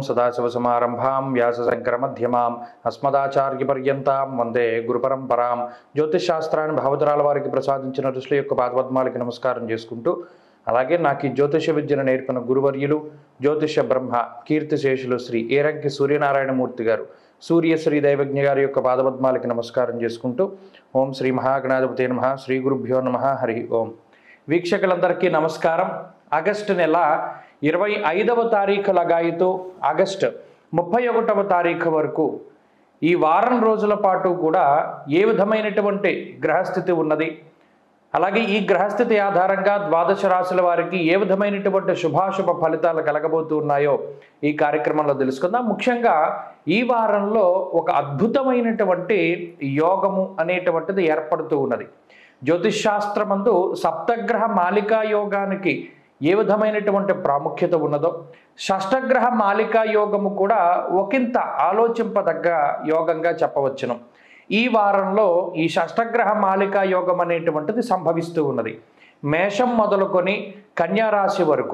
సదాశివసమారంభాం వ్యాసశంకరమధ్యమాం అస్మదాచార్యపర్యంతాం వందే గురుపరంపరాం జ్యోతిషాస్త్రాన్ని భావతరాల వారికి ప్రసాదించిన ఋషుల యొక్క పాదపద్మాలకి నమస్కారం చేసుకుంటూ అలాగే నాకు ఈ జ్యోతిష విద్యను నేర్పిన గురువర్యులు జ్యోతిష బ్రహ్మ కీర్తిశేషులు శ్రీ ఏరంకి సూర్యనారాయణమూర్తి గారు సూర్యశ్రీ దైవజ్ఞ గారి యొక్క పాదపద్మాలకి నమస్కారం చేసుకుంటూ ఓం శ్రీ మహాగణాధిపతి నమ శ్రీ గురుభ్యో నమ హరి ఓం వీక్షకులందరికీ నమస్కారం ఆగస్టు నెల ఇరవై ఐదవ తారీఖు లగాయితో ఆగస్టు ముప్పై ఒకటవ తారీఖు వరకు ఈ వారం రోజుల పాటు కూడా ఏ విధమైనటువంటి గ్రహస్థితి ఉన్నది అలాగే ఈ గ్రహస్థితి ఆధారంగా ద్వాదశ రాశుల వారికి ఏ విధమైనటువంటి శుభాశుభ ఫలితాలు కలగబోతూ ఉన్నాయో ఈ కార్యక్రమంలో తెలుసుకుందాం ముఖ్యంగా ఈ వారంలో ఒక అద్భుతమైనటువంటి యోగము అనేటువంటిది ఏర్పడుతూ ఉన్నది జ్యోతిష్ శాస్త్రమందు సప్తగ్రహ మాలికా యోగానికి ఏ విధమైనటువంటి ప్రాముఖ్యత ఉన్నదో షష్టగ్రహ మాలికా యోగము కూడా ఒకంత ఆలోచింపదగ్గ యోగంగా చెప్పవచ్చును ఈ వారంలో ఈ షష్టగ్రహ మాలికా యోగం అనేటువంటిది సంభవిస్తూ ఉన్నది మేషం మొదలుకొని కన్యారాశి వరకు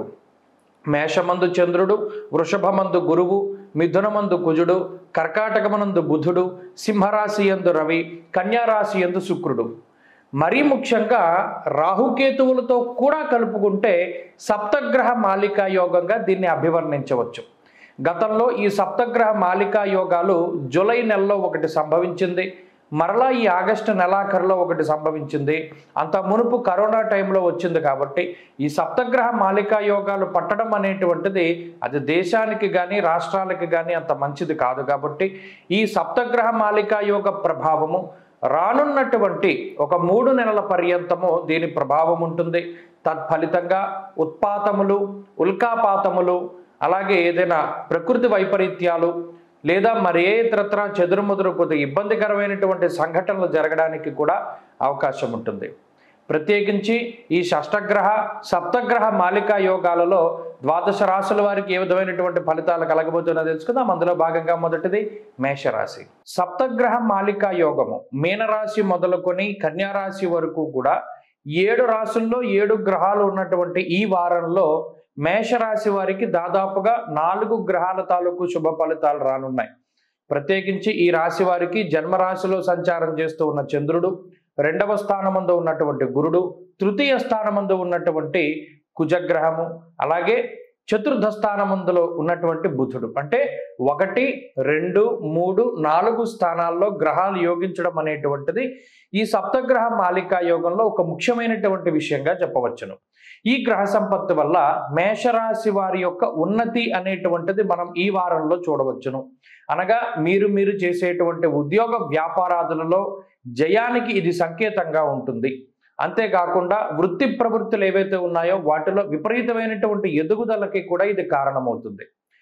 మేషమందు చంద్రుడు వృషభమందు గురువు మిథునమందు కుజుడు కర్కాటకమనందు బుధుడు సింహరాశి యందు రవి కన్యారాశి యందు శుక్రుడు మరీ ముఖ్యంగా రాహుకేతువులతో కూడా కలుపుకుంటే సప్తగ్రహ మాలికా యోగంగా దీన్ని అభివర్ణించవచ్చు గతంలో ఈ సప్తగ్రహ మాలికా యోగాలు జూలై నెలలో ఒకటి సంభవించింది మరలా ఈ ఆగస్టు నెలాఖరులో ఒకటి సంభవించింది అంత మునుపు కరోనా టైంలో వచ్చింది కాబట్టి ఈ సప్తగ్రహ మాలికా యోగాలు పట్టడం అనేటువంటిది అది దేశానికి కానీ రాష్ట్రాలకి కానీ అంత మంచిది కాదు కాబట్టి ఈ సప్తగ్రహ మాలికా యోగ ప్రభావము రానున్నటువంటి ఒక మూడు నెలల పర్యంతము దీని ప్రభావం ఉంటుంది తత్ఫలితంగా ఉత్పాతములు ఉల్కాపాతములు అలాగే ఏదైనా ప్రకృతి వైపరీత్యాలు లేదా మరి ఏ ఇతరత్ర చెదురుముదురు కొద్దిగా ఇబ్బందికరమైనటువంటి సంఘటనలు జరగడానికి కూడా అవకాశం ఉంటుంది ప్రత్యేకించి ఈ షష్టగ్రహ సప్తగ్రహ మాలికా యోగాలలో ద్వాదశ రాశుల వారికి ఏ విధమైనటువంటి ఫలితాలు కలగబోతున్నా తెలుసుకుందాం అందులో భాగంగా మొదటిది మేషరాశి సప్తగ్రహ మాలికా యోగము మీనరాశి మొదలుకొని కన్యారాశి వరకు కూడా ఏడు రాశుల్లో ఏడు గ్రహాలు ఉన్నటువంటి ఈ వారంలో మేషరాశి వారికి దాదాపుగా నాలుగు గ్రహాల తాలూకు శుభ ఫలితాలు రానున్నాయి ప్రత్యేకించి ఈ రాశి వారికి జన్మరాశిలో సంచారం చేస్తూ ఉన్న చంద్రుడు రెండవ స్థానమందు ఉన్నటువంటి గురుడు తృతీయ స్థానమందు ఉన్నటువంటి కుజగ్రహము అలాగే చతుర్థ స్థానమందులో ఉన్నటువంటి బుధుడు అంటే ఒకటి రెండు మూడు నాలుగు స్థానాల్లో గ్రహాలు యోగించడం అనేటువంటిది ఈ సప్తగ్రహ మాలికా యోగంలో ఒక ముఖ్యమైనటువంటి విషయంగా చెప్పవచ్చును ఈ గ్రహ సంపత్తి వల్ల మేషరాశి వారి యొక్క ఉన్నతి అనేటువంటిది మనం ఈ వారంలో చూడవచ్చును అనగా మీరు మీరు చేసేటువంటి ఉద్యోగ వ్యాపారాదులలో జయానికి ఇది సంకేతంగా ఉంటుంది అంతేకాకుండా వృత్తి ప్రవృత్తులు ఏవైతే ఉన్నాయో వాటిలో విపరీతమైనటువంటి ఎదుగుదలకి కూడా ఇది కారణమవుతుంది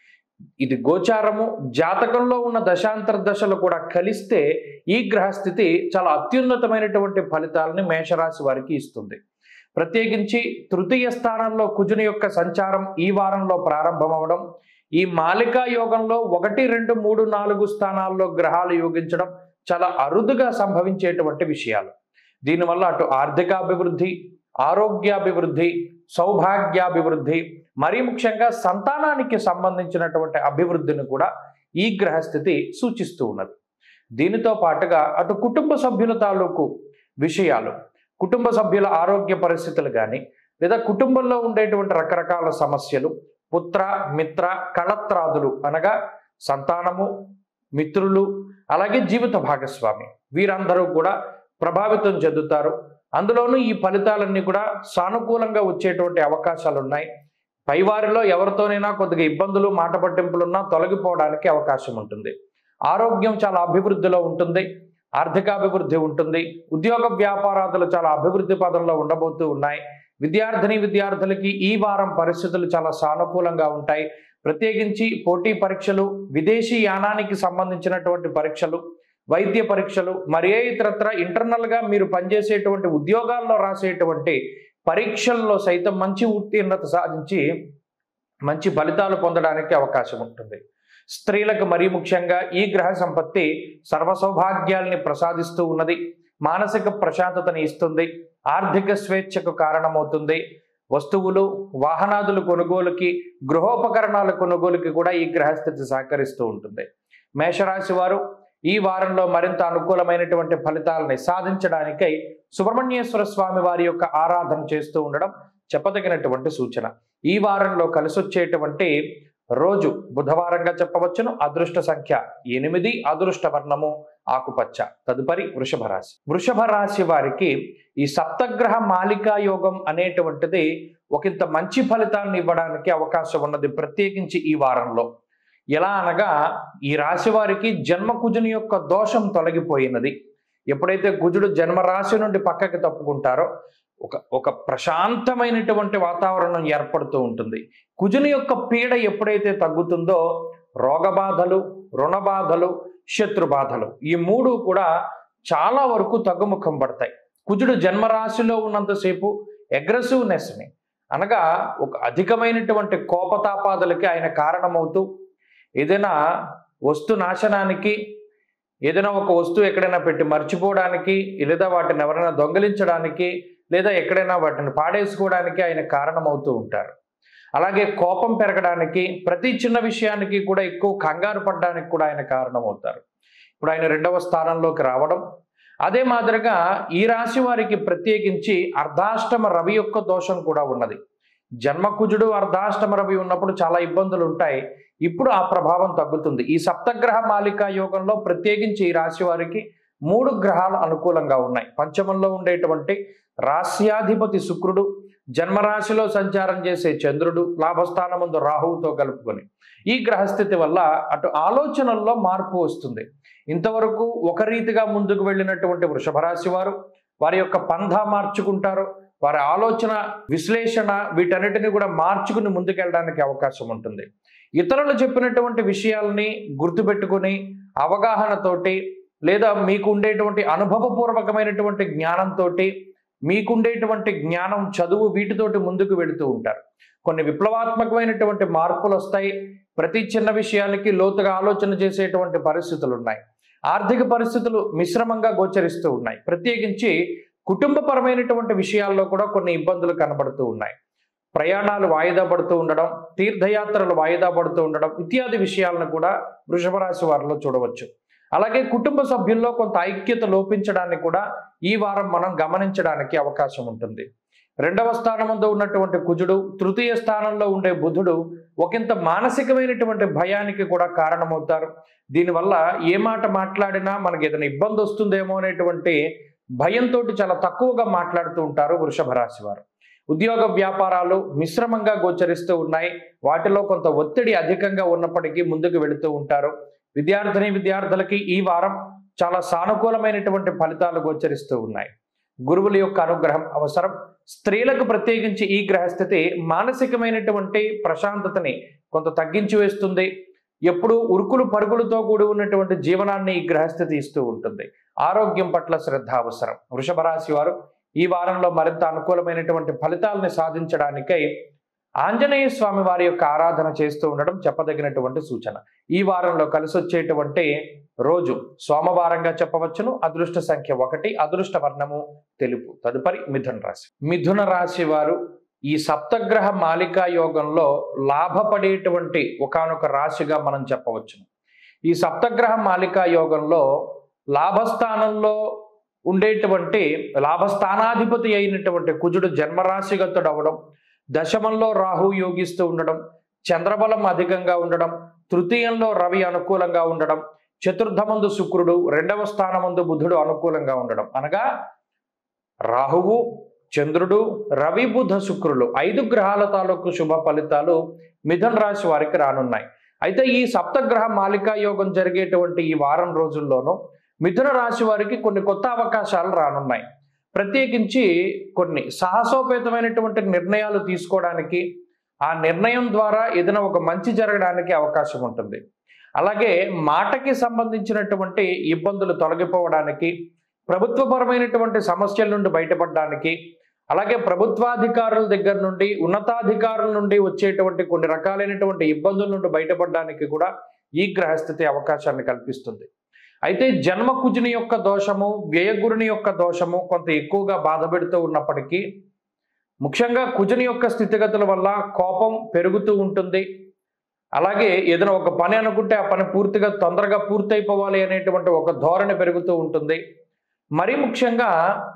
ఇది గోచారము జాతకంలో ఉన్న దశాంతర దశలు కూడా కలిస్తే ఈ గ్రహస్థితి చాలా అత్యున్నతమైనటువంటి ఫలితాలని మేషరాశి వారికి ఇస్తుంది ప్రత్యేకించి తృతీయ స్థానంలో కుజుని యొక్క సంచారం ఈ వారంలో ప్రారంభమవడం ఈ మాలికా యోగంలో ఒకటి రెండు మూడు నాలుగు స్థానాల్లో గ్రహాలు యోగించడం చాలా అరుదుగా సంభవించేటువంటి విషయాలు దీనివల్ల అటు ఆర్థికాభివృద్ధి ఆరోగ్యాభివృద్ధి సౌభాగ్యాభివృద్ధి మరీ ముఖ్యంగా సంతానానికి సంబంధించినటువంటి అభివృద్ధిని కూడా ఈ గ్రహస్థితి సూచిస్తూ ఉన్నది దీనితో పాటుగా అటు కుటుంబ సభ్యుల తాలూకు విషయాలు కుటుంబ సభ్యుల ఆరోగ్య పరిస్థితులు కానీ లేదా కుటుంబంలో ఉండేటువంటి రకరకాల సమస్యలు పుత్ర మిత్ర కళత్రాదులు అనగా సంతానము మిత్రులు అలాగే జీవిత భాగస్వామి వీరందరూ కూడా ప్రభావితం చెందుతారు అందులోనూ ఈ ఫలితాలన్నీ కూడా సానుకూలంగా వచ్చేటువంటి అవకాశాలు ఉన్నాయి పైవారిలో ఎవరితోనైనా కొద్దిగా ఇబ్బందులు మాట పట్టింపులున్నా తొలగిపోవడానికి అవకాశం ఉంటుంది ఆరోగ్యం చాలా అభివృద్ధిలో ఉంటుంది ఆర్థికాభివృద్ధి ఉంటుంది ఉద్యోగ వ్యాపారాదులు చాలా అభివృద్ధి పదంలో ఉండబోతూ ఉన్నాయి విద్యార్థిని విద్యార్థులకి ఈ వారం పరిస్థితులు చాలా సానుకూలంగా ఉంటాయి ప్రత్యేకించి పోటీ పరీక్షలు విదేశీ యానానికి సంబంధించినటువంటి పరీక్షలు వైద్య పరీక్షలు మరి ఏ ఇతరత్ర ఇంటర్నల్గా మీరు పనిచేసేటువంటి ఉద్యోగాల్లో రాసేటువంటి పరీక్షల్లో సైతం మంచి ఉత్తీర్ణత సాధించి మంచి ఫలితాలు పొందడానికి అవకాశం ఉంటుంది స్త్రీలకు మరీ ముఖ్యంగా ఈ గ్రహ సంపత్తి సర్వ సౌభాగ్యాల్ని ప్రసాదిస్తూ ఉన్నది మానసిక ప్రశాంతతని ఇస్తుంది ఆర్థిక స్వేచ్ఛకు కారణమవుతుంది వస్తువులు వాహనాదులు కొనుగోలుకి గృహోపకరణాల కొనుగోలుకి కూడా ఈ గ్రహస్థితి సహకరిస్తూ ఉంటుంది మేషరాశి వారు ఈ వారంలో మరింత అనుకూలమైనటువంటి ఫలితాలని సాధించడానికై సుబ్రహ్మణ్యేశ్వర స్వామి వారి యొక్క ఆరాధన చేస్తూ ఉండడం చెప్పదగినటువంటి సూచన ఈ వారంలో కలిసొచ్చేటువంటి రోజు బుధవారంగా చెప్పవచ్చును అదృష్ట సంఖ్య ఎనిమిది అదృష్ట వర్ణము ఆకుపచ్చ తదుపరి వృషభ రాశి వృషభ రాశి వారికి ఈ సప్తగ్రహ మాలికా యోగం అనేటువంటిది ఒకంత మంచి ఫలితాన్ని ఇవ్వడానికి అవకాశం ఉన్నది ప్రత్యేకించి ఈ వారంలో ఎలా అనగా ఈ రాశి వారికి జన్మ కుజుని యొక్క దోషం తొలగిపోయినది ఎప్పుడైతే కుజుడు జన్మరాశి నుండి పక్కకి తప్పుకుంటారో ఒక ఒక ప్రశాంతమైనటువంటి వాతావరణం ఏర్పడుతూ ఉంటుంది కుజుని యొక్క పీడ ఎప్పుడైతే తగ్గుతుందో రోగబాధలు రుణబాధలు శత్రుబాధలు ఈ మూడు కూడా చాలా వరకు తగ్గుముఖం పడతాయి కుజుడు జన్మరాశిలో ఉన్నంతసేపు అగ్రెసివ్నెస్ని అనగా ఒక అధికమైనటువంటి కోపతాపాదులకి ఆయన కారణమవుతూ ఏదైనా వస్తు నాశనానికి ఏదైనా ఒక వస్తువు ఎక్కడైనా పెట్టి మర్చిపోవడానికి లేదా వాటిని ఎవరైనా దొంగిలించడానికి లేదా ఎక్కడైనా వాటిని పాడేసుకోవడానికి ఆయన కారణమవుతూ ఉంటారు అలాగే కోపం పెరగడానికి ప్రతి చిన్న విషయానికి కూడా ఎక్కువ కంగారు పడడానికి కూడా ఆయన కారణమవుతారు ఇప్పుడు ఆయన రెండవ స్థానంలోకి రావడం అదే మాదిరిగా ఈ రాశి వారికి ప్రత్యేకించి అర్ధాష్టమ రవి యొక్క దోషం కూడా ఉన్నది జన్మకుజుడు అర్ధాష్టమ రవి ఉన్నప్పుడు చాలా ఇబ్బందులు ఉంటాయి ఇప్పుడు ఆ ప్రభావం తగ్గుతుంది ఈ సప్తగ్రహ మాలికా యోగంలో ప్రత్యేకించి ఈ రాశి వారికి మూడు గ్రహాలు అనుకూలంగా ఉన్నాయి పంచమంలో ఉండేటువంటి రాస్యాధిపతి శుక్రుడు జన్మరాశిలో సంచారం చేసే చంద్రుడు లాభస్థానముందు రాహువుతో కలుపుకొని ఈ గ్రహస్థితి వల్ల అటు ఆలోచనల్లో మార్పు వస్తుంది ఇంతవరకు ఒక రీతిగా ముందుకు వెళ్ళినటువంటి వృషభ రాశి వారు వారి యొక్క పంధా మార్చుకుంటారు వారి ఆలోచన విశ్లేషణ వీటన్నిటిని కూడా మార్చుకుని ముందుకెళ్ళడానికి అవకాశం ఉంటుంది ఇతరులు చెప్పినటువంటి విషయాల్ని గుర్తుపెట్టుకుని అవగాహనతోటి లేదా మీకు ఉండేటువంటి అనుభవపూర్వకమైనటువంటి జ్ఞానంతో మీకుండేటువంటి జ్ఞానం చదువు వీటితోటి ముందుకు వెళుతూ ఉంటారు కొన్ని విప్లవాత్మకమైనటువంటి మార్పులు వస్తాయి ప్రతి చిన్న విషయానికి లోతుగా ఆలోచన చేసేటువంటి పరిస్థితులు ఉన్నాయి ఆర్థిక పరిస్థితులు మిశ్రమంగా గోచరిస్తూ ఉన్నాయి ప్రత్యేకించి కుటుంబపరమైనటువంటి విషయాల్లో కూడా కొన్ని ఇబ్బందులు కనబడుతూ ఉన్నాయి ప్రయాణాలు వాయిదా పడుతూ ఉండడం తీర్థయాత్రలు వాయిదా పడుతూ ఉండడం ఇత్యాది విషయాలను కూడా వృషభ రాశి వారిలో చూడవచ్చు అలాగే కుటుంబ సభ్యుల్లో కొంత ఐక్యత లోపించడాన్ని కూడా ఈ వారం మనం గమనించడానికి అవకాశం ఉంటుంది రెండవ స్థానంలో ఉన్నటువంటి కుజుడు తృతీయ స్థానంలో ఉండే బుధుడు ఒకంత మానసికమైనటువంటి భయానికి కూడా కారణమవుతారు దీనివల్ల ఏ మాట మాట్లాడినా మనకి ఏదైనా ఇబ్బంది వస్తుందేమో అనేటువంటి భయంతో చాలా తక్కువగా మాట్లాడుతూ ఉంటారు వృషభ రాశి వారు ఉద్యోగ వ్యాపారాలు మిశ్రమంగా గోచరిస్తూ ఉన్నాయి వాటిలో కొంత ఒత్తిడి అధికంగా ఉన్నప్పటికీ ముందుకు వెళుతూ ఉంటారు విద్యార్థిని విద్యార్థులకి ఈ వారం చాలా సానుకూలమైనటువంటి ఫలితాలు గోచరిస్తూ ఉన్నాయి గురువుల యొక్క అనుగ్రహం అవసరం స్త్రీలకు ప్రత్యేకించి ఈ గ్రహస్థితి మానసికమైనటువంటి ప్రశాంతతని కొంత తగ్గించి వేస్తుంది ఎప్పుడు ఉరుకులు పరుగులతో కూడి ఉన్నటువంటి జీవనాన్ని ఈ గ్రహస్థితి ఇస్తూ ఉంటుంది ఆరోగ్యం పట్ల శ్రద్ధ అవసరం వృషభ రాశి వారు ఈ వారంలో మరింత అనుకూలమైనటువంటి ఫలితాలని సాధించడానికై ఆంజనేయ స్వామి వారి యొక్క ఆరాధన చేస్తూ ఉండడం చెప్పదగినటువంటి సూచన ఈ వారంలో కలిసి వచ్చేటువంటి రోజు సోమవారంగా చెప్పవచ్చును అదృష్ట సంఖ్య ఒకటి అదృష్ట వర్ణము తెలుపు తదుపరి మిథున రాశి మిథున రాశి వారు ఈ సప్తగ్రహ మాలికా యోగంలో లాభపడేటువంటి ఒకానొక రాశిగా మనం చెప్పవచ్చును ఈ సప్తగ్రహ మాలికా యోగంలో లాభస్థానంలో ఉండేటువంటి లాభస్థానాధిపతి అయినటువంటి కుజుడు జన్మరాశిగతుడు అవడం దశమంలో రాహు యోగిస్తూ ఉండడం చంద్రబలం అధికంగా ఉండడం తృతీయంలో రవి అనుకూలంగా ఉండడం చతుర్థమందు శుక్రుడు రెండవ స్థానమందు బుధుడు అనుకూలంగా ఉండడం అనగా రాహువు చంద్రుడు రవి బుధ శుక్రులు ఐదు గ్రహాల తాలూకు శుభ ఫలితాలు మిథున రాశి వారికి రానున్నాయి అయితే ఈ సప్తగ్రహ మాలికా యోగం జరిగేటువంటి ఈ వారం రోజుల్లోనూ మిథున రాశి వారికి కొన్ని కొత్త అవకాశాలు రానున్నాయి ప్రత్యేకించి కొన్ని సాహసోపేతమైనటువంటి నిర్ణయాలు తీసుకోవడానికి ఆ నిర్ణయం ద్వారా ఏదైనా ఒక మంచి జరగడానికి అవకాశం ఉంటుంది అలాగే మాటకి సంబంధించినటువంటి ఇబ్బందులు తొలగిపోవడానికి ప్రభుత్వపరమైనటువంటి సమస్యల నుండి బయటపడడానికి అలాగే ప్రభుత్వాధికారుల దగ్గర నుండి ఉన్నతాధికారుల నుండి వచ్చేటువంటి కొన్ని రకాలైనటువంటి ఇబ్బందుల నుండి బయటపడడానికి కూడా ఈ గ్రహస్థితి అవకాశాన్ని కల్పిస్తుంది అయితే జన్మ కుజుని యొక్క దోషము వ్యయగురుని యొక్క దోషము కొంత ఎక్కువగా బాధ పెడుతూ ఉన్నప్పటికీ ముఖ్యంగా కుజుని యొక్క స్థితిగతుల వల్ల కోపం పెరుగుతూ ఉంటుంది అలాగే ఏదైనా ఒక పని అనుకుంటే ఆ పని పూర్తిగా తొందరగా పూర్తయిపోవాలి అనేటువంటి ఒక ధోరణి పెరుగుతూ ఉంటుంది మరీ ముఖ్యంగా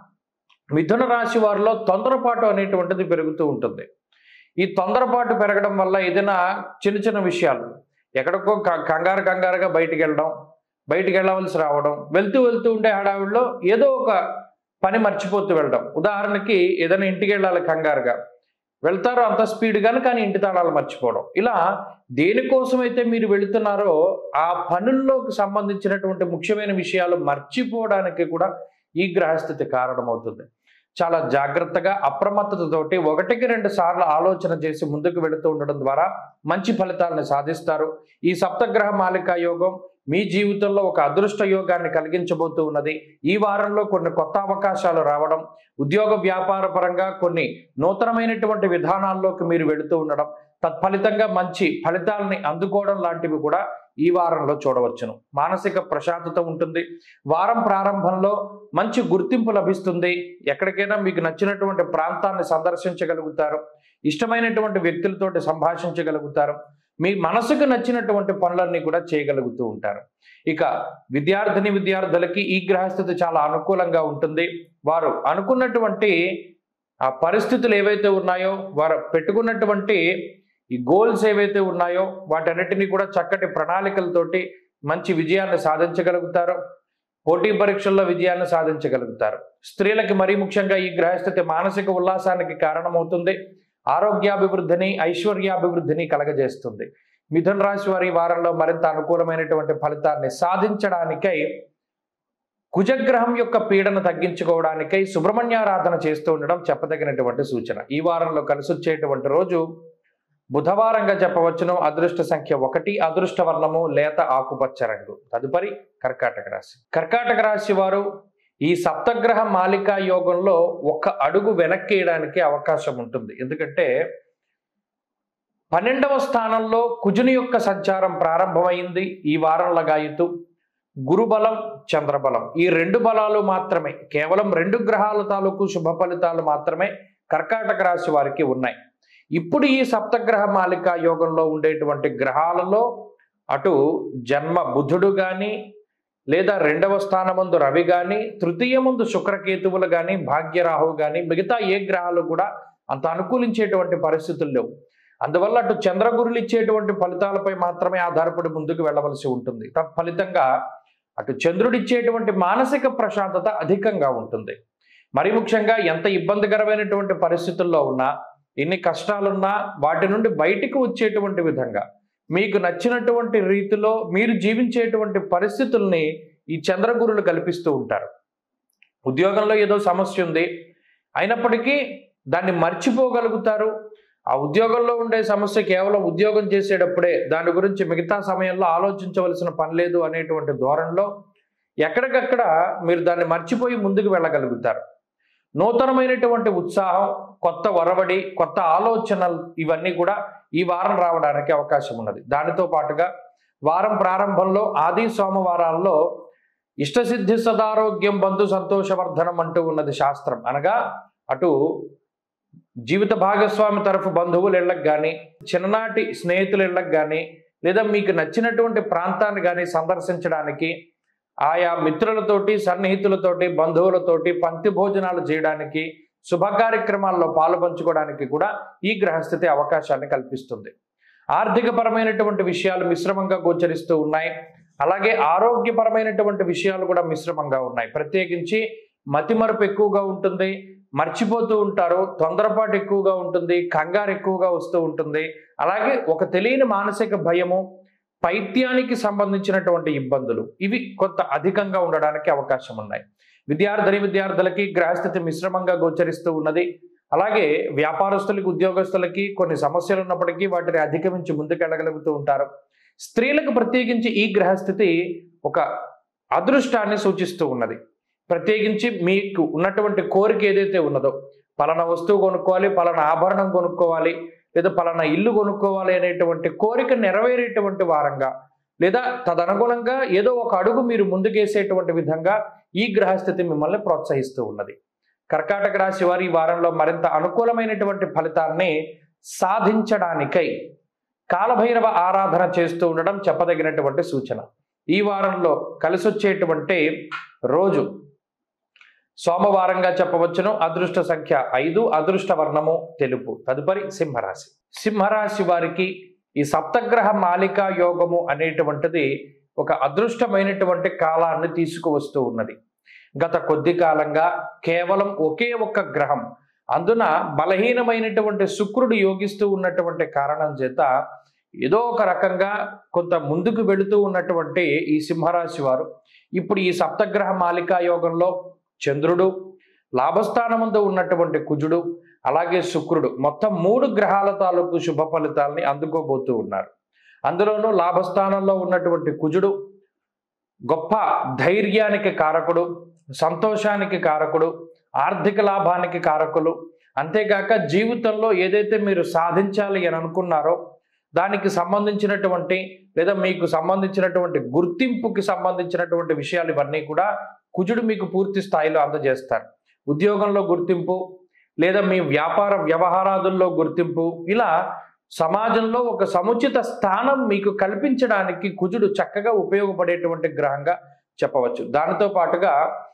మిథున రాశి వారిలో తొందరపాటు అనేటువంటిది పెరుగుతూ ఉంటుంది ఈ తొందరపాటు పెరగడం వల్ల ఏదైనా చిన్న చిన్న విషయాలు ఎక్కడికో క- కంగారు కంగారుగా బయటికి వెళ్ళడం బయటికి వెళ్ళవలసి రావడం వెళ్తూ వెళ్తూ ఉండే హడావిడిలో ఏదో ఒక పని మర్చిపోతూ వెళ్ళడం ఉదాహరణకి ఏదైనా ఇంటికి వెళ్ళాలి కంగారుగా వెళ్తారు అంత స్పీడ్గానే కానీ ఇంటి తాళాలు మర్చిపోవడం ఇలా దేనికోసమైతే మీరు వెళుతున్నారో ఆ పనుల్లోకి సంబంధించినటువంటి ముఖ్యమైన విషయాలు మర్చిపోవడానికి కూడా ఈ గ్రహస్థితి కారణమవుతుంది చాలా జాగ్రత్తగా అప్రమత్తతతోటి ఒకటికి రెండు సార్లు ఆలోచన చేసి ముందుకు వెళుతూ ఉండడం ద్వారా మంచి ఫలితాలను సాధిస్తారు ఈ సప్తగ్రహ మాలికా యోగం మీ జీవితంలో ఒక అదృష్ట యోగాన్ని కలిగించబోతూ ఉన్నది ఈ వారంలో కొన్ని కొత్త అవకాశాలు రావడం ఉద్యోగ వ్యాపార పరంగా కొన్ని నూతనమైనటువంటి విధానాల్లోకి మీరు వెళుతూ ఉండడం తత్ఫలితంగా మంచి ఫలితాలని అందుకోవడం లాంటివి కూడా ఈ వారంలో చూడవచ్చును మానసిక ప్రశాంతత ఉంటుంది వారం ప్రారంభంలో మంచి గుర్తింపు లభిస్తుంది ఎక్కడికైనా మీకు నచ్చినటువంటి ప్రాంతాన్ని సందర్శించగలుగుతారు ఇష్టమైనటువంటి వ్యక్తులతోటి సంభాషించగలుగుతారు మీ మనసుకు నచ్చినటువంటి పనులన్నీ కూడా చేయగలుగుతూ ఉంటారు ఇక విద్యార్థిని విద్యార్థులకి ఈ గ్రహస్థితి చాలా అనుకూలంగా ఉంటుంది వారు అనుకున్నటువంటి ఆ పరిస్థితులు ఏవైతే ఉన్నాయో వారు పెట్టుకున్నటువంటి ఈ గోల్స్ ఏవైతే ఉన్నాయో వాటన్నిటినీ కూడా చక్కటి ప్రణాళికలతోటి మంచి విజయాన్ని సాధించగలుగుతారు పోటీ పరీక్షల్లో విజయాన్ని సాధించగలుగుతారు స్త్రీలకి మరీ ముఖ్యంగా ఈ గ్రహస్థితి మానసిక ఉల్లాసానికి కారణమవుతుంది ఆరోగ్యాభివృద్ధిని ఐశ్వర్యాభివృద్ధిని కలగజేస్తుంది మిథున రాశి వారి ఈ వారంలో మరింత అనుకూలమైనటువంటి ఫలితాన్ని సాధించడానికై కుజగ్రహం యొక్క పీడను తగ్గించుకోవడానికై సుబ్రహ్మణ్యారాధన చేస్తూ ఉండడం చెప్పదగినటువంటి సూచన ఈ వారంలో కలిసి వచ్చేటువంటి రోజు బుధవారంగా చెప్పవచ్చును అదృష్ట సంఖ్య ఒకటి అదృష్ట వర్ణము లేత ఆకుపచ్చ రంగు తదుపరి కర్కాటక రాశి కర్కాటక రాశి వారు ఈ సప్తగ్రహ మాలికా యోగంలో ఒక్క అడుగు వెనక్కి వేయడానికి అవకాశం ఉంటుంది ఎందుకంటే పన్నెండవ స్థానంలో కుజుని యొక్క సంచారం ప్రారంభమైంది ఈ వారం లగాయితూ గురుబలం చంద్రబలం ఈ రెండు బలాలు మాత్రమే కేవలం రెండు గ్రహాల తాలూకు శుభ ఫలితాలు మాత్రమే కర్కాటక రాశి వారికి ఉన్నాయి ఇప్పుడు ఈ సప్తగ్రహ మాలికా యోగంలో ఉండేటువంటి గ్రహాలలో అటు జన్మ బుధుడు కానీ లేదా రెండవ స్థానమందు రవి కానీ తృతీయ ముందు శుక్రకేతువులు కానీ భాగ్యరాహు కానీ మిగతా ఏ గ్రహాలు కూడా అంత అనుకూలించేటువంటి పరిస్థితులు లేవు అందువల్ల అటు చంద్రగురులు ఇచ్చేటువంటి ఫలితాలపై మాత్రమే ఆధారపడి ముందుకు వెళ్ళవలసి ఉంటుంది తత్ఫలితంగా అటు చంద్రుడు ఇచ్చేటువంటి మానసిక ప్రశాంతత అధికంగా ఉంటుంది మరి ముఖ్యంగా ఎంత ఇబ్బందికరమైనటువంటి పరిస్థితుల్లో ఉన్నా ఎన్ని కష్టాలున్నా వాటి నుండి బయటికి వచ్చేటువంటి విధంగా మీకు నచ్చినటువంటి రీతిలో మీరు జీవించేటువంటి పరిస్థితుల్ని ఈ చంద్రగురులు కల్పిస్తూ ఉంటారు ఉద్యోగంలో ఏదో సమస్య ఉంది అయినప్పటికీ దాన్ని మర్చిపోగలుగుతారు ఆ ఉద్యోగంలో ఉండే సమస్య కేవలం ఉద్యోగం చేసేటప్పుడే దాని గురించి మిగతా సమయంలో ఆలోచించవలసిన పని లేదు అనేటువంటి ధోరణిలో ఎక్కడికక్కడ మీరు దాన్ని మర్చిపోయి ముందుకు వెళ్ళగలుగుతారు నూతనమైనటువంటి ఉత్సాహం కొత్త వరవడి కొత్త ఆలోచనలు ఇవన్నీ కూడా ఈ వారం రావడానికి అవకాశం ఉన్నది దానితో పాటుగా వారం ప్రారంభంలో ఆది సోమవారాల్లో ఇష్టసిద్ధి సదారోగ్యం బంధు సంతోషవర్ధనం అంటూ ఉన్నది శాస్త్రం అనగా అటు జీవిత భాగస్వామి తరఫు బంధువుల ఇళ్ళకి కానీ చిన్ననాటి స్నేహితుల ఇళ్ళకి కానీ లేదా మీకు నచ్చినటువంటి ప్రాంతాన్ని కానీ సందర్శించడానికి ఆయా మిత్రులతోటి సన్నిహితులతోటి బంధువులతోటి పంక్తి భోజనాలు చేయడానికి శుభ కార్యక్రమాల్లో పాలు పంచుకోవడానికి కూడా ఈ గ్రహస్థితి అవకాశాన్ని కల్పిస్తుంది ఆర్థికపరమైనటువంటి విషయాలు మిశ్రమంగా గోచరిస్తూ ఉన్నాయి అలాగే ఆరోగ్యపరమైనటువంటి విషయాలు కూడా మిశ్రమంగా ఉన్నాయి ప్రత్యేకించి మతిమరుపు ఎక్కువగా ఉంటుంది మర్చిపోతూ ఉంటారు తొందరపాటు ఎక్కువగా ఉంటుంది కంగారు ఎక్కువగా వస్తూ ఉంటుంది అలాగే ఒక తెలియని మానసిక భయము పైత్యానికి సంబంధించినటువంటి ఇబ్బందులు ఇవి కొంత అధికంగా ఉండడానికి అవకాశం ఉన్నాయి విద్యార్థిని విద్యార్థులకి గ్రహస్థితి మిశ్రమంగా గోచరిస్తూ ఉన్నది అలాగే వ్యాపారస్తులకి ఉద్యోగస్తులకి కొన్ని సమస్యలు ఉన్నప్పటికీ వాటిని అధిగమించి ముందుకెళ్ళగలుగుతూ ఉంటారు స్త్రీలకు ప్రత్యేకించి ఈ గ్రహస్థితి ఒక అదృష్టాన్ని సూచిస్తూ ఉన్నది ప్రత్యేకించి మీకు ఉన్నటువంటి కోరిక ఏదైతే ఉన్నదో పలానా వస్తువు కొనుక్కోవాలి పలానా ఆభరణం కొనుక్కోవాలి లేదా పలానా ఇల్లు కొనుక్కోవాలి అనేటువంటి కోరిక నెరవేరేటువంటి వారంగా లేదా తదనుగుణంగా ఏదో ఒక అడుగు మీరు ముందుకేసేటువంటి విధంగా ఈ గ్రహస్థితి మిమ్మల్ని ప్రోత్సహిస్తూ ఉన్నది కర్కాటక రాశి వారి ఈ వారంలో మరింత అనుకూలమైనటువంటి ఫలితాన్ని సాధించడానికై కాలభైరవ ఆరాధన చేస్తూ ఉండడం చెప్పదగినటువంటి సూచన ఈ వారంలో కలిసొచ్చేటువంటి రోజు సోమవారంగా చెప్పవచ్చును అదృష్ట సంఖ్య ఐదు అదృష్ట వర్ణము తెలుపు తదుపరి సింహరాశి సింహరాశి వారికి ఈ సప్తగ్రహ మాలికా యోగము అనేటువంటిది ఒక అదృష్టమైనటువంటి కాలాన్ని తీసుకువస్తూ ఉన్నది గత కొద్ది కాలంగా కేవలం ఒకే ఒక్క గ్రహం అందున బలహీనమైనటువంటి శుక్రుడు యోగిస్తూ ఉన్నటువంటి కారణం చేత ఏదో ఒక రకంగా కొంత ముందుకు వెళుతూ ఉన్నటువంటి ఈ సింహరాశి వారు ఇప్పుడు ఈ సప్తగ్రహ మాలికా యోగంలో చంద్రుడు లాభస్థానముందు ఉన్నటువంటి కుజుడు అలాగే శుక్రుడు మొత్తం మూడు గ్రహాల తాలూకు శుభ ఫలితాలని అందుకోబోతూ ఉన్నారు అందులోనూ లాభస్థానంలో ఉన్నటువంటి కుజుడు గొప్ప ధైర్యానికి కారకుడు సంతోషానికి కారకుడు ఆర్థిక లాభానికి కారకులు అంతేగాక జీవితంలో ఏదైతే మీరు సాధించాలి అని అనుకున్నారో దానికి సంబంధించినటువంటి లేదా మీకు సంబంధించినటువంటి గుర్తింపుకి సంబంధించినటువంటి విషయాలు ఇవన్నీ కూడా కుజుడు మీకు పూర్తి స్థాయిలో అందజేస్తారు ఉద్యోగంలో గుర్తింపు లేదా మీ వ్యాపార వ్యవహారాదుల్లో గుర్తింపు ఇలా సమాజంలో ఒక సముచిత స్థానం మీకు కల్పించడానికి కుజుడు చక్కగా ఉపయోగపడేటువంటి గ్రహంగా చెప్పవచ్చు దానితో పాటుగా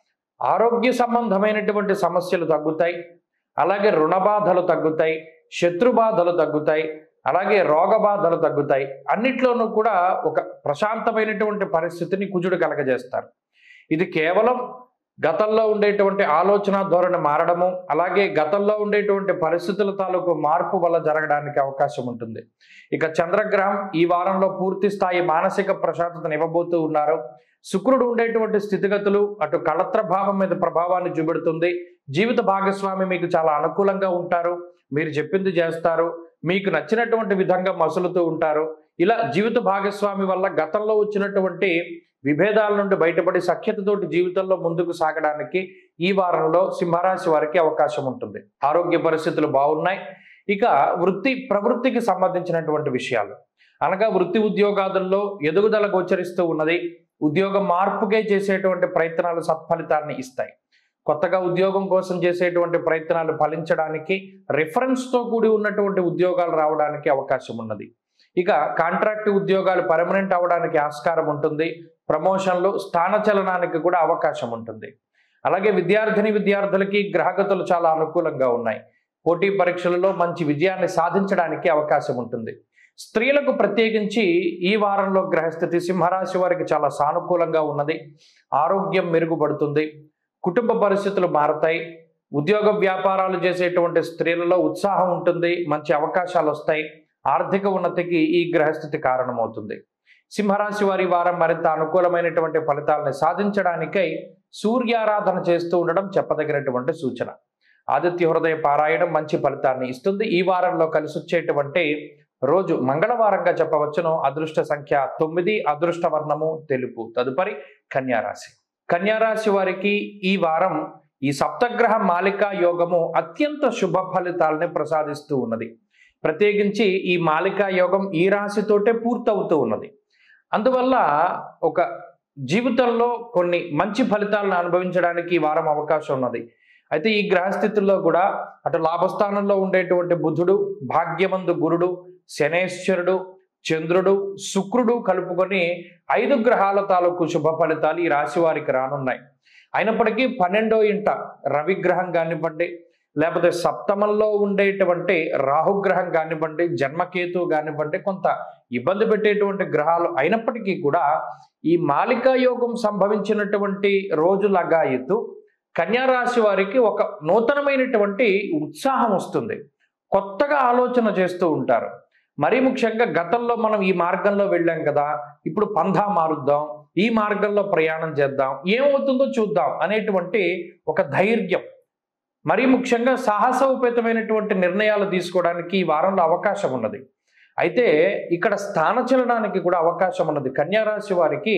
ఆరోగ్య సంబంధమైనటువంటి సమస్యలు తగ్గుతాయి అలాగే రుణ బాధలు తగ్గుతాయి శత్రు బాధలు తగ్గుతాయి అలాగే రోగ బాధలు తగ్గుతాయి అన్నిట్లోనూ కూడా ఒక ప్రశాంతమైనటువంటి పరిస్థితిని కుజుడు కలగజేస్తారు ఇది కేవలం గతంలో ఉండేటువంటి ఆలోచన ధోరణి మారడము అలాగే గతంలో ఉండేటువంటి పరిస్థితుల తాలూకు మార్పు వల్ల జరగడానికి అవకాశం ఉంటుంది ఇక చంద్రగ్రహం ఈ వారంలో పూర్తి స్థాయి మానసిక ప్రశాంతతను ఇవ్వబోతూ ఉన్నారు శుక్రుడు ఉండేటువంటి స్థితిగతులు అటు కళత్ర భావం మీద ప్రభావాన్ని చూపెడుతుంది జీవిత భాగస్వామి మీకు చాలా అనుకూలంగా ఉంటారు మీరు చెప్పింది చేస్తారు మీకు నచ్చినటువంటి విధంగా మసులుతూ ఉంటారు ఇలా జీవిత భాగస్వామి వల్ల గతంలో వచ్చినటువంటి విభేదాల నుండి బయటపడి సఖ్యతతోటి జీవితంలో ముందుకు సాగడానికి ఈ వారంలో సింహరాశి వారికి అవకాశం ఉంటుంది ఆరోగ్య పరిస్థితులు బాగున్నాయి ఇక వృత్తి ప్రవృత్తికి సంబంధించినటువంటి విషయాలు అనగా వృత్తి ఉద్యోగాదుల్లో ఎదుగుదల గోచరిస్తూ ఉన్నది ఉద్యోగ మార్పుకే చేసేటువంటి ప్రయత్నాలు సత్ఫలితాన్ని ఇస్తాయి కొత్తగా ఉద్యోగం కోసం చేసేటువంటి ప్రయత్నాలు ఫలించడానికి రిఫరెన్స్తో కూడి ఉన్నటువంటి ఉద్యోగాలు రావడానికి అవకాశం ఉన్నది ఇక కాంట్రాక్ట్ ఉద్యోగాలు పర్మనెంట్ అవడానికి ఆస్కారం ఉంటుంది ప్రమోషన్లు స్థానచలనానికి కూడా అవకాశం ఉంటుంది అలాగే విద్యార్థిని విద్యార్థులకి గ్రహగతులు చాలా అనుకూలంగా ఉన్నాయి పోటీ పరీక్షలలో మంచి విజయాన్ని సాధించడానికి అవకాశం ఉంటుంది స్త్రీలకు ప్రత్యేకించి ఈ వారంలో గ్రహస్థితి సింహరాశి వారికి చాలా సానుకూలంగా ఉన్నది ఆరోగ్యం మెరుగుపడుతుంది కుటుంబ పరిస్థితులు మారతాయి ఉద్యోగ వ్యాపారాలు చేసేటువంటి స్త్రీలలో ఉత్సాహం ఉంటుంది మంచి అవకాశాలు వస్తాయి ఆర్థిక ఉన్నతికి ఈ గ్రహస్థితి కారణమవుతుంది సింహరాశి వారి వారం మరింత అనుకూలమైనటువంటి ఫలితాలను సాధించడానికై సూర్యారాధన చేస్తూ ఉండడం చెప్పదగినటువంటి సూచన ఆదిత్య హృదయ పారాయణం మంచి ఫలితాన్ని ఇస్తుంది ఈ వారంలో కలిసి వచ్చేటువంటి రోజు మంగళవారంగా చెప్పవచ్చును అదృష్ట సంఖ్య తొమ్మిది అదృష్ట వర్ణము తెలుపు తదుపరి కన్యారాశి కన్యారాశి వారికి ఈ వారం ఈ సప్తగ్రహ మాలికా యోగము అత్యంత శుభ ఫలితాలని ప్రసాదిస్తూ ఉన్నది ప్రత్యేకించి ఈ మాలికా యోగం ఈ రాశితోటే పూర్తవుతూ ఉన్నది అందువల్ల ఒక జీవితంలో కొన్ని మంచి ఫలితాలను అనుభవించడానికి ఈ వారం అవకాశం ఉన్నది అయితే ఈ గ్రహస్థితుల్లో కూడా అటు లాభస్థానంలో ఉండేటువంటి బుధుడు భాగ్యమందు గురుడు శనేశ్వరుడు చంద్రుడు శుక్రుడు కలుపుకొని ఐదు గ్రహాల తాలూకు శుభ ఫలితాలు ఈ రాశి వారికి రానున్నాయి అయినప్పటికీ పన్నెండో ఇంట రవిగ్రహం కానివ్వండి లేకపోతే సప్తమంలో ఉండేటువంటి రాహుగ్రహం కానివ్వండి జన్మకేతు కానివ్వండి కొంత ఇబ్బంది పెట్టేటువంటి గ్రహాలు అయినప్పటికీ కూడా ఈ మాలికా యోగం సంభవించినటువంటి రోజు లగాయత్తు కన్యారాశి వారికి ఒక నూతనమైనటువంటి ఉత్సాహం వస్తుంది కొత్తగా ఆలోచన చేస్తూ ఉంటారు మరీ ముఖ్యంగా గతంలో మనం ఈ మార్గంలో వెళ్ళాం కదా ఇప్పుడు పంధా మారుద్దాం ఈ మార్గంలో ప్రయాణం చేద్దాం ఏమవుతుందో చూద్దాం అనేటువంటి ఒక ధైర్యం మరీ ముఖ్యంగా సాహసోపేతమైనటువంటి నిర్ణయాలు తీసుకోవడానికి ఈ వారంలో అవకాశం ఉన్నది అయితే ఇక్కడ స్థానచలనానికి కూడా అవకాశం ఉన్నది కన్యారాశి వారికి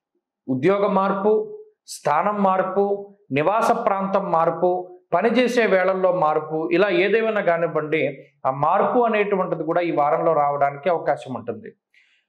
ఉద్యోగ మార్పు స్థానం మార్పు నివాస ప్రాంతం మార్పు పనిచేసే వేళల్లో మార్పు ఇలా ఏదేమైనా కానివ్వండి ఆ మార్పు అనేటువంటిది కూడా ఈ వారంలో రావడానికి అవకాశం ఉంటుంది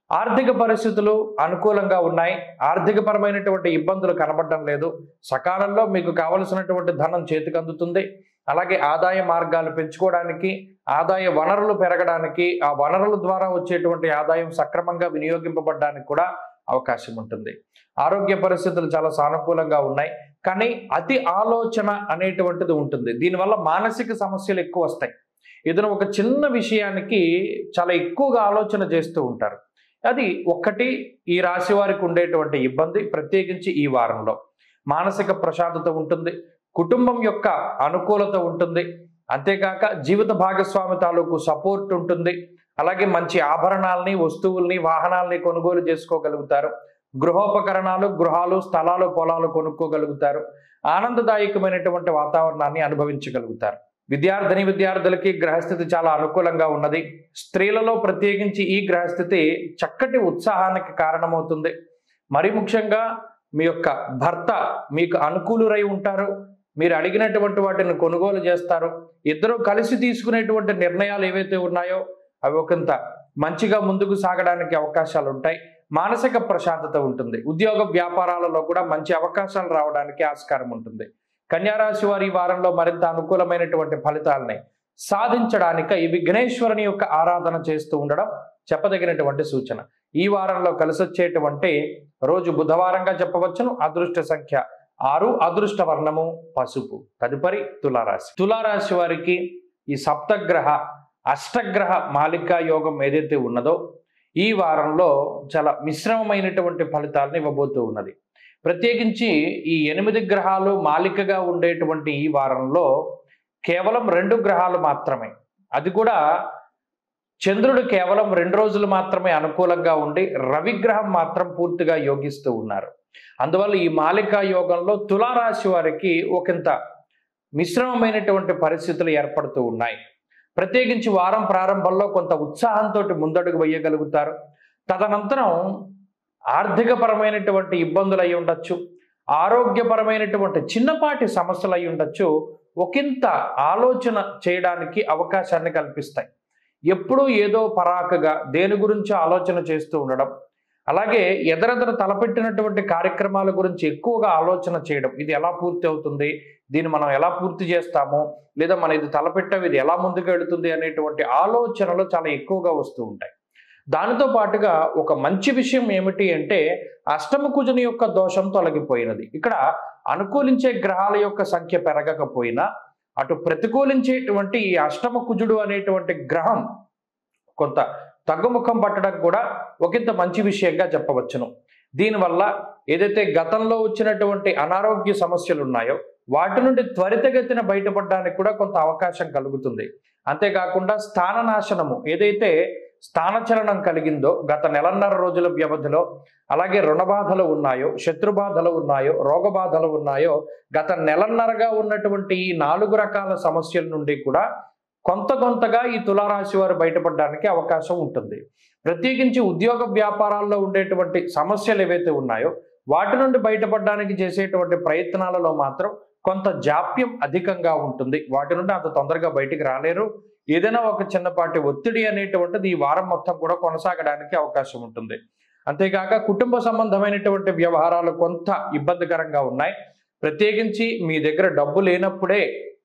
ఆర్థిక పరిస్థితులు అనుకూలంగా ఉన్నాయి ఆర్థికపరమైనటువంటి ఇబ్బందులు కనబడడం లేదు సకాలంలో మీకు కావలసినటువంటి ధనం చేతికి అందుతుంది అలాగే ఆదాయ మార్గాలు పెంచుకోవడానికి ఆదాయ వనరులు పెరగడానికి ఆ వనరుల ద్వారా వచ్చేటువంటి ఆదాయం సక్రమంగా వినియోగింపబడడానికి కూడా అవకాశం ఉంటుంది ఆరోగ్య పరిస్థితులు చాలా సానుకూలంగా ఉన్నాయి కానీ అతి ఆలోచన అనేటువంటిది ఉంటుంది దీనివల్ల మానసిక సమస్యలు ఎక్కువ వస్తాయి ఏదైనా ఒక చిన్న విషయానికి చాలా ఎక్కువగా ఆలోచన చేస్తూ ఉంటారు అది ఒక్కటి ఈ రాశి వారికి ఉండేటువంటి ఇబ్బంది ప్రత్యేకించి ఈ వారంలో మానసిక ప్రశాంతత ఉంటుంది కుటుంబం యొక్క అనుకూలత ఉంటుంది అంతేకాక జీవిత భాగస్వామి తాలూకు సపోర్ట్ ఉంటుంది అలాగే మంచి ఆభరణాలని వస్తువుల్ని వాహనాలని కొనుగోలు చేసుకోగలుగుతారు గృహోపకరణాలు గృహాలు స్థలాలు పొలాలు కొనుక్కోగలుగుతారు ఆనందదాయకమైనటువంటి వాతావరణాన్ని అనుభవించగలుగుతారు విద్యార్థిని విద్యార్థులకి గ్రహస్థితి చాలా అనుకూలంగా ఉన్నది స్త్రీలలో ప్రత్యేకించి ఈ గ్రహస్థితి చక్కటి ఉత్సాహానికి కారణమవుతుంది మరి ముఖ్యంగా మీ యొక్క భర్త మీకు అనుకూలురై ఉంటారు మీరు అడిగినటువంటి వాటిని కొనుగోలు చేస్తారు ఇద్దరు కలిసి తీసుకునేటువంటి నిర్ణయాలు ఏవైతే ఉన్నాయో అవి ఒకంత మంచిగా ముందుకు సాగడానికి అవకాశాలు ఉంటాయి మానసిక ప్రశాంతత ఉంటుంది ఉద్యోగ వ్యాపారాలలో కూడా మంచి అవకాశాలు రావడానికి ఆస్కారం ఉంటుంది కన్యారాశి వారి ఈ వారంలో మరింత అనుకూలమైనటువంటి ఫలితాలని సాధించడానికి ఈ విఘ్నేశ్వరుని యొక్క ఆరాధన చేస్తూ ఉండడం చెప్పదగినటువంటి సూచన ఈ వారంలో కలిసొచ్చేటువంటి రోజు బుధవారంగా చెప్పవచ్చును అదృష్ట సంఖ్య ఆరు అదృష్ట వర్ణము పసుపు తదుపరి తులారాశి తులారాశి వారికి ఈ సప్తగ్రహ అష్టగ్రహ మాలికా యోగం ఏదైతే ఉన్నదో ఈ వారంలో చాలా మిశ్రమమైనటువంటి ఫలితాలను ఇవ్వబోతూ ఉన్నది ప్రత్యేకించి ఈ ఎనిమిది గ్రహాలు మాలికగా ఉండేటువంటి ఈ వారంలో కేవలం రెండు గ్రహాలు మాత్రమే అది కూడా చంద్రుడు కేవలం రెండు రోజులు మాత్రమే అనుకూలంగా ఉండి రవిగ్రహం మాత్రం పూర్తిగా యోగిస్తూ ఉన్నారు అందువల్ల ఈ మాలికా యోగంలో తులారాశి వారికి ఒకంత మిశ్రమమైనటువంటి పరిస్థితులు ఏర్పడుతూ ఉన్నాయి ప్రత్యేకించి వారం ప్రారంభంలో కొంత ఉత్సాహంతో ముందడుగు వేయగలుగుతారు తదనంతరం ఆర్థికపరమైనటువంటి ఇబ్బందులు అయి ఉండొచ్చు ఆరోగ్యపరమైనటువంటి చిన్నపాటి సమస్యలు అయి ఉండొచ్చు ఒకంత ఆలోచన చేయడానికి అవకాశాన్ని కల్పిస్తాయి ఎప్పుడూ ఏదో పరాకగా దేని గురించి ఆలోచన చేస్తూ ఉండడం అలాగే ఎదరెదర తలపెట్టినటువంటి కార్యక్రమాల గురించి ఎక్కువగా ఆలోచన చేయడం ఇది ఎలా పూర్తి అవుతుంది దీన్ని మనం ఎలా పూర్తి చేస్తాము లేదా మన ఇది తలపెట్టాం ఇది ఎలా ముందుకు వెళుతుంది అనేటువంటి ఆలోచనలు చాలా ఎక్కువగా వస్తూ ఉంటాయి దానితో పాటుగా ఒక మంచి విషయం ఏమిటి అంటే అష్టమ కుజుని యొక్క దోషం తొలగిపోయినది ఇక్కడ అనుకూలించే గ్రహాల యొక్క సంఖ్య పెరగకపోయినా అటు ప్రతికూలించేటువంటి ఈ అష్టమ కుజుడు అనేటువంటి గ్రహం కొంత తగ్గుముఖం పట్టడం కూడా ఒకంత మంచి విషయంగా చెప్పవచ్చును దీనివల్ల ఏదైతే గతంలో వచ్చినటువంటి అనారోగ్య సమస్యలు ఉన్నాయో వాటి నుండి త్వరితగతిన బయటపడడానికి కూడా కొంత అవకాశం కలుగుతుంది అంతేకాకుండా స్థాననాశనము ఏదైతే స్థానచలనం కలిగిందో గత నెలన్నర రోజుల వ్యవధిలో అలాగే రుణబాధలు ఉన్నాయో శత్రుబాధలు ఉన్నాయో రోగబాధలు ఉన్నాయో గత నెలన్నరగా ఉన్నటువంటి ఈ నాలుగు రకాల సమస్యల నుండి కూడా కొంత కొంతగా ఈ తులారాశి వారు బయటపడడానికి అవకాశం ఉంటుంది ప్రత్యేకించి ఉద్యోగ వ్యాపారాల్లో ఉండేటువంటి సమస్యలు ఏవైతే ఉన్నాయో వాటి నుండి బయటపడడానికి చేసేటువంటి ప్రయత్నాలలో మాత్రం కొంత జాప్యం అధికంగా ఉంటుంది వాటి నుండి అంత తొందరగా బయటికి రాలేరు ఏదైనా ఒక చిన్నపాటి ఒత్తిడి అనేటువంటిది ఈ వారం మొత్తం కూడా కొనసాగడానికి అవకాశం ఉంటుంది అంతేకాక కుటుంబ సంబంధమైనటువంటి వ్యవహారాలు కొంత ఇబ్బందికరంగా ఉన్నాయి ప్రత్యేకించి మీ దగ్గర డబ్బు లేనప్పుడే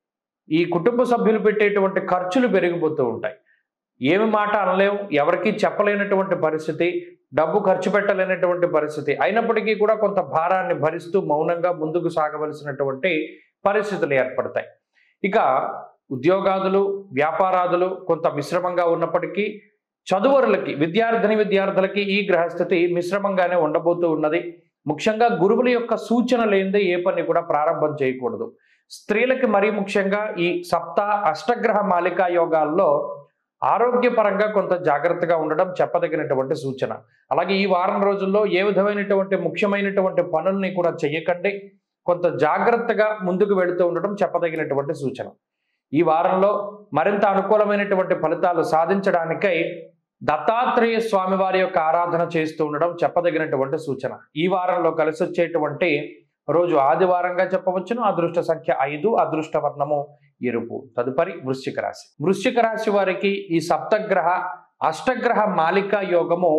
ఈ కుటుంబ సభ్యులు పెట్టేటువంటి ఖర్చులు పెరిగిపోతూ ఉంటాయి ఏమి మాట అనలేం ఎవరికి చెప్పలేనటువంటి పరిస్థితి డబ్బు ఖర్చు పెట్టలేనటువంటి పరిస్థితి అయినప్పటికీ కూడా కొంత భారాన్ని భరిస్తూ మౌనంగా ముందుకు సాగవలసినటువంటి పరిస్థితులు ఏర్పడతాయి ఇక ఉద్యోగాదులు వ్యాపారాదులు కొంత మిశ్రమంగా ఉన్నప్పటికీ చదువరులకి విద్యార్థిని విద్యార్థులకి ఈ గ్రహస్థితి మిశ్రమంగానే ఉండబోతూ ఉన్నది ముఖ్యంగా గురువుల యొక్క సూచన లేనిదే ఏ పని కూడా ప్రారంభం చేయకూడదు స్త్రీలకి మరీ ముఖ్యంగా ఈ సప్త అష్టగ్రహ మాలికా యోగాల్లో ఆరోగ్యపరంగా కొంత జాగ్రత్తగా ఉండడం చెప్పదగినటువంటి సూచన అలాగే ఈ వారం రోజుల్లో ఏ విధమైనటువంటి ముఖ్యమైనటువంటి పనుల్ని కూడా చెయ్యకండి కొంత జాగ్రత్తగా ముందుకు వెళుతూ ఉండడం చెప్పదగినటువంటి సూచన ఈ వారంలో మరింత అనుకూలమైనటువంటి ఫలితాలు సాధించడానికై దత్తాత్రేయ స్వామి వారి యొక్క ఆరాధన చేస్తూ ఉండడం చెప్పదగినటువంటి సూచన ఈ వారంలో కలిసి వచ్చేటువంటి రోజు ఆదివారంగా చెప్పవచ్చును అదృష్ట సంఖ్య ఐదు అదృష్ట వర్ణము ఎరుపు తదుపరి వృశ్చిక రాశి వృశ్చిక రాశి వారికి ఈ సప్తగ్రహ అష్టగ్రహ మాలికా యోగము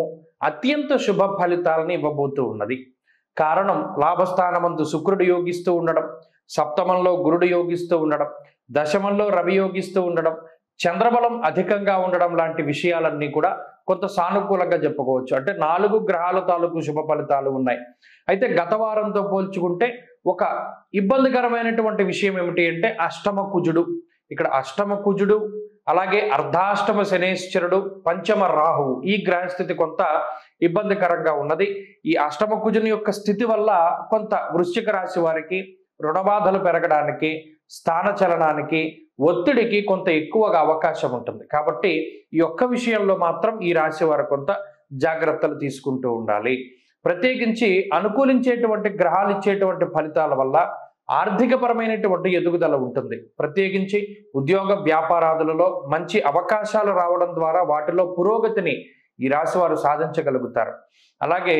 అత్యంత శుభ ఫలితాలను ఇవ్వబోతూ ఉన్నది కారణం లాభస్థానమందు శుక్రుడు యోగిస్తూ ఉండడం సప్తమంలో గురుడు యోగిస్తూ ఉండడం దశమంలో రవి యోగిస్తూ ఉండడం చంద్రబలం అధికంగా ఉండడం లాంటి విషయాలన్నీ కూడా కొంత సానుకూలంగా చెప్పుకోవచ్చు అంటే నాలుగు గ్రహాల తాలూకు శుభ ఫలితాలు ఉన్నాయి అయితే గత వారంతో పోల్చుకుంటే ఒక ఇబ్బందికరమైనటువంటి విషయం ఏమిటి అంటే అష్టమ కుజుడు ఇక్కడ అష్టమ కుజుడు అలాగే అర్ధాష్టమ శనేశ్వరుడు పంచమ రాహువు ఈ గ్రహస్థితి కొంత ఇబ్బందికరంగా ఉన్నది ఈ అష్టమ కుజుని యొక్క స్థితి వల్ల కొంత వృశ్చిక రాశి వారికి రుణబాధలు పెరగడానికి స్థాన చలనానికి ఒత్తిడికి కొంత ఎక్కువగా అవకాశం ఉంటుంది కాబట్టి ఈ ఒక్క విషయంలో మాత్రం ఈ రాశి వారు కొంత జాగ్రత్తలు తీసుకుంటూ ఉండాలి ప్రత్యేకించి అనుకూలించేటువంటి గ్రహాలు ఇచ్చేటువంటి ఫలితాల వల్ల ఆర్థికపరమైనటువంటి ఎదుగుదల ఉంటుంది ప్రత్యేకించి ఉద్యోగ వ్యాపారాదులలో మంచి అవకాశాలు రావడం ద్వారా వాటిలో పురోగతిని ఈ రాశి వారు సాధించగలుగుతారు అలాగే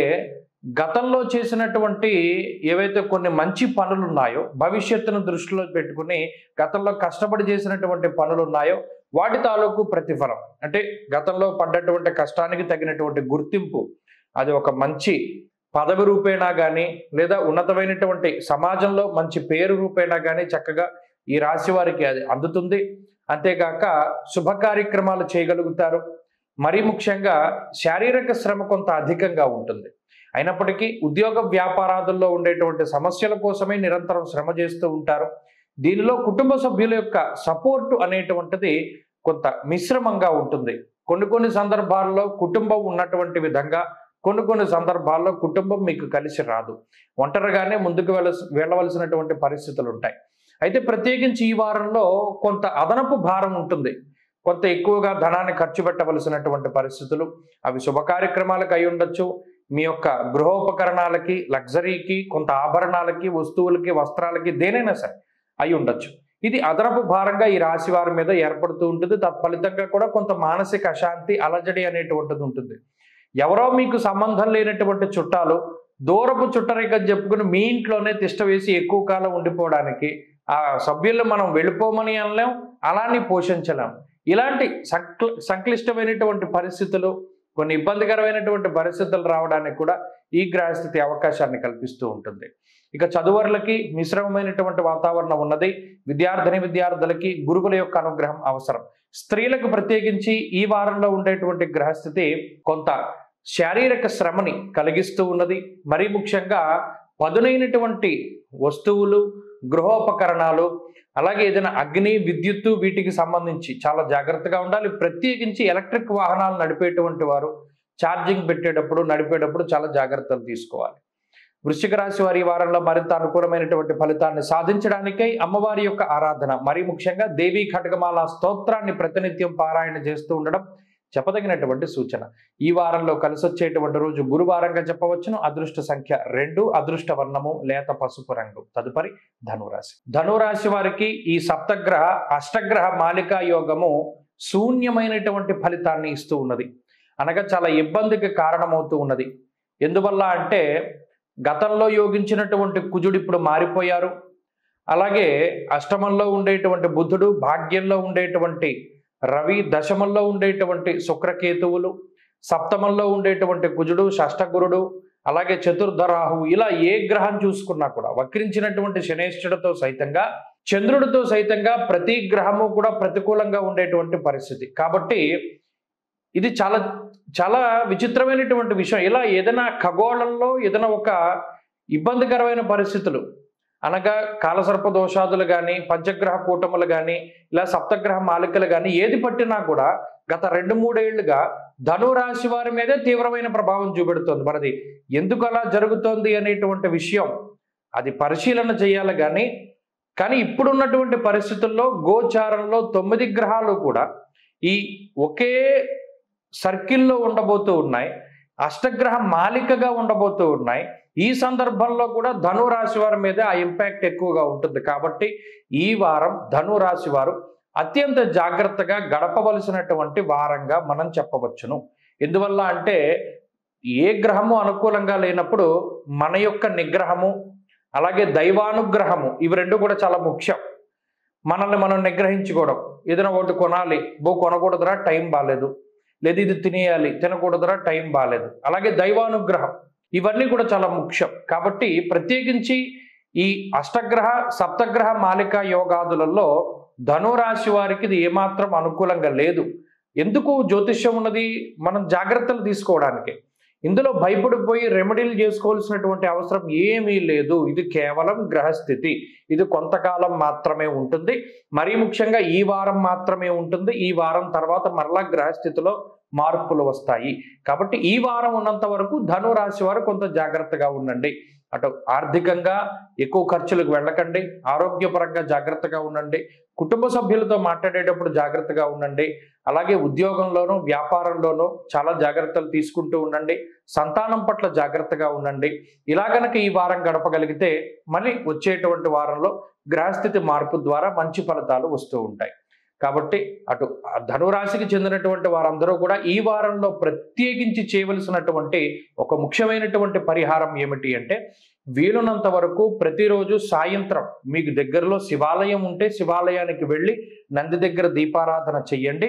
గతంలో చేసినటువంటి ఏవైతే కొన్ని మంచి పనులు ఉన్నాయో భవిష్యత్తును దృష్టిలో పెట్టుకుని గతంలో కష్టపడి చేసినటువంటి పనులు ఉన్నాయో వాటి తాలూకు ప్రతిఫలం అంటే గతంలో పడ్డటువంటి కష్టానికి తగినటువంటి గుర్తింపు అది ఒక మంచి పదవి రూపేణా కానీ లేదా ఉన్నతమైనటువంటి సమాజంలో మంచి పేరు రూపేణా కానీ చక్కగా ఈ రాశి వారికి అది అందుతుంది అంతేకాక శుభ కార్యక్రమాలు చేయగలుగుతారు మరీ ముఖ్యంగా శారీరక శ్రమ కొంత అధికంగా ఉంటుంది అయినప్పటికీ ఉద్యోగ వ్యాపారాదుల్లో ఉండేటువంటి సమస్యల కోసమే నిరంతరం శ్రమ చేస్తూ ఉంటారు దీనిలో కుటుంబ సభ్యుల యొక్క సపోర్టు అనేటువంటిది కొంత మిశ్రమంగా ఉంటుంది కొన్ని కొన్ని సందర్భాల్లో కుటుంబం ఉన్నటువంటి విధంగా కొన్ని కొన్ని సందర్భాల్లో కుటుంబం మీకు కలిసి రాదు ఒంటరిగానే ముందుకు వెళ్ళ వెళ్ళవలసినటువంటి పరిస్థితులు ఉంటాయి అయితే ప్రత్యేకించి ఈ వారంలో కొంత అదనపు భారం ఉంటుంది కొంత ఎక్కువగా ధనాన్ని ఖర్చు పెట్టవలసినటువంటి పరిస్థితులు అవి శుభ కార్యక్రమాలకు అయి ఉండొచ్చు మీ యొక్క గృహోపకరణాలకి లగ్జరీకి కొంత ఆభరణాలకి వస్తువులకి వస్త్రాలకి దేనైనా సరే అయి ఉండొచ్చు ఇది అదనపు భారంగా ఈ రాశి వారి మీద ఏర్పడుతూ ఉంటుంది తత్ఫలితంగా కూడా కొంత మానసిక అశాంతి అలజడి అనేటువంటిది ఉంటుంది ఎవరో మీకు సంబంధం లేనటువంటి చుట్టాలు దూరపు చుట్టరిక చెప్పుకుని మీ ఇంట్లోనే తిష్ట వేసి ఎక్కువ కాలం ఉండిపోవడానికి ఆ సభ్యులు మనం వెళ్ళిపోమని అనలేం అలాని పోషించలేం ఇలాంటి సంక్ల సంక్లిష్టమైనటువంటి పరిస్థితులు కొన్ని ఇబ్బందికరమైనటువంటి పరిస్థితులు రావడానికి కూడా ఈ గ్రహస్థితి అవకాశాన్ని కల్పిస్తూ ఉంటుంది ఇక చదువర్లకి మిశ్రమమైనటువంటి వాతావరణం ఉన్నది విద్యార్థిని విద్యార్థులకి గురువుల యొక్క అనుగ్రహం అవసరం స్త్రీలకు ప్రత్యేకించి ఈ వారంలో ఉండేటువంటి గ్రహస్థితి కొంత శారీరక శ్రమని కలిగిస్తూ ఉన్నది మరీ ముఖ్యంగా పదునైనటువంటి వస్తువులు గృహోపకరణాలు అలాగే ఏదైనా అగ్ని విద్యుత్తు వీటికి సంబంధించి చాలా జాగ్రత్తగా ఉండాలి ప్రత్యేకించి ఎలక్ట్రిక్ వాహనాలు నడిపేటువంటి వారు ఛార్జింగ్ పెట్టేటప్పుడు నడిపేటప్పుడు చాలా జాగ్రత్తలు తీసుకోవాలి వృశ్చిక రాశి వారి ఈ వారంలో మరింత అనుకూలమైనటువంటి ఫలితాన్ని సాధించడానికై అమ్మవారి యొక్క ఆరాధన మరీ ముఖ్యంగా దేవీ ఖడ్గమాల స్తోత్రాన్ని ప్రతినిత్యం పారాయణ చేస్తూ ఉండడం చెప్పదగినటువంటి సూచన ఈ వారంలో కలిసి వచ్చేటువంటి రోజు గురువారంగా చెప్పవచ్చును అదృష్ట సంఖ్య రెండు అదృష్ట వర్ణము లేత పసుపు రంగు తదుపరి ధనురాశి ధనురాశి వారికి ఈ సప్తగ్రహ అష్టగ్రహ మాలికా యోగము శూన్యమైనటువంటి ఫలితాన్ని ఇస్తూ ఉన్నది అనగా చాలా ఇబ్బందికి కారణమవుతూ ఉన్నది ఎందువల్ల అంటే గతంలో యోగించినటువంటి కుజుడు ఇప్పుడు మారిపోయారు అలాగే అష్టమంలో ఉండేటువంటి బుధుడు భాగ్యంలో ఉండేటువంటి రవి దశమంలో ఉండేటువంటి శుక్రకేతువులు సప్తమంలో ఉండేటువంటి కుజుడు షష్టగురుడు అలాగే చతుర్థ రాహువు ఇలా ఏ గ్రహం చూసుకున్నా కూడా వక్రించినటువంటి శనేశ్వరుడితో సైతంగా చంద్రుడితో సైతంగా ప్రతి గ్రహము కూడా ప్రతికూలంగా ఉండేటువంటి పరిస్థితి కాబట్టి ఇది చాలా చాలా విచిత్రమైనటువంటి విషయం ఇలా ఏదైనా ఖగోళంలో ఏదైనా ఒక ఇబ్బందికరమైన పరిస్థితులు అనగా కాలసర్ప దోషాదులు కానీ పంచగ్రహ కూటములు కానీ ఇలా సప్తగ్రహ మాలికలు కానీ ఏది పట్టినా కూడా గత రెండు మూడేళ్లుగా ధనురాశి వారి మీదే తీవ్రమైన ప్రభావం చూపెడుతోంది మనది ఎందుకు అలా జరుగుతోంది అనేటువంటి విషయం అది పరిశీలన చేయాలి కానీ కానీ ఇప్పుడున్నటువంటి పరిస్థితుల్లో గోచారంలో తొమ్మిది గ్రహాలు కూడా ఈ ఒకే సర్కిల్లో ఉండబోతూ ఉన్నాయి అష్టగ్రహ మాలికగా ఉండబోతూ ఉన్నాయి ఈ సందర్భంలో కూడా ధను రాశి వారి మీద ఆ ఇంపాక్ట్ ఎక్కువగా ఉంటుంది కాబట్టి ఈ వారం ధను రాశి వారు అత్యంత జాగ్రత్తగా గడపవలసినటువంటి వారంగా మనం చెప్పవచ్చును ఎందువల్ల అంటే ఏ గ్రహము అనుకూలంగా లేనప్పుడు మన యొక్క నిగ్రహము అలాగే దైవానుగ్రహము ఇవి రెండు కూడా చాలా ముఖ్యం మనల్ని మనం నిగ్రహించుకోవడం ఏదైనా ఒకటి కొనాలి బో కొనకూడదురా టైం బాగాలేదు లేదు ఇది తినేయాలి తినకూడదురా టైం బాగాలేదు అలాగే దైవానుగ్రహం ఇవన్నీ కూడా చాలా ముఖ్యం కాబట్టి ప్రత్యేకించి ఈ అష్టగ్రహ సప్తగ్రహ మాలిక యోగాదులలో ధనురాశి వారికి ఇది ఏమాత్రం అనుకూలంగా లేదు ఎందుకు జ్యోతిష్యం ఉన్నది మనం జాగ్రత్తలు తీసుకోవడానికి ఇందులో భయపడిపోయి రెమెడీలు చేసుకోవాల్సినటువంటి అవసరం ఏమీ లేదు ఇది కేవలం గ్రహస్థితి ఇది కొంతకాలం మాత్రమే ఉంటుంది మరీ ముఖ్యంగా ఈ వారం మాత్రమే ఉంటుంది ఈ వారం తర్వాత మరలా గ్రహస్థితిలో మార్పులు వస్తాయి కాబట్టి ఈ వారం ఉన్నంత వరకు ధను రాశి వారు కొంత జాగ్రత్తగా ఉండండి అటు ఆర్థికంగా ఎక్కువ ఖర్చులకు వెళ్ళకండి ఆరోగ్యపరంగా జాగ్రత్తగా ఉండండి కుటుంబ సభ్యులతో మాట్లాడేటప్పుడు జాగ్రత్తగా ఉండండి అలాగే ఉద్యోగంలోనూ వ్యాపారంలోనూ చాలా జాగ్రత్తలు తీసుకుంటూ ఉండండి సంతానం పట్ల జాగ్రత్తగా ఉండండి ఇలా గనక ఈ వారం గడపగలిగితే మళ్ళీ వచ్చేటువంటి వారంలో గ్రహస్థితి మార్పు ద్వారా మంచి ఫలితాలు వస్తూ ఉంటాయి కాబట్టి అటు ఆ ధనురాశికి చెందినటువంటి వారందరూ కూడా ఈ వారంలో ప్రత్యేకించి చేయవలసినటువంటి ఒక ముఖ్యమైనటువంటి పరిహారం ఏమిటి అంటే వీలున్నంత వరకు ప్రతిరోజు సాయంత్రం మీకు దగ్గరలో శివాలయం ఉంటే శివాలయానికి వెళ్ళి నంది దగ్గర దీపారాధన చెయ్యండి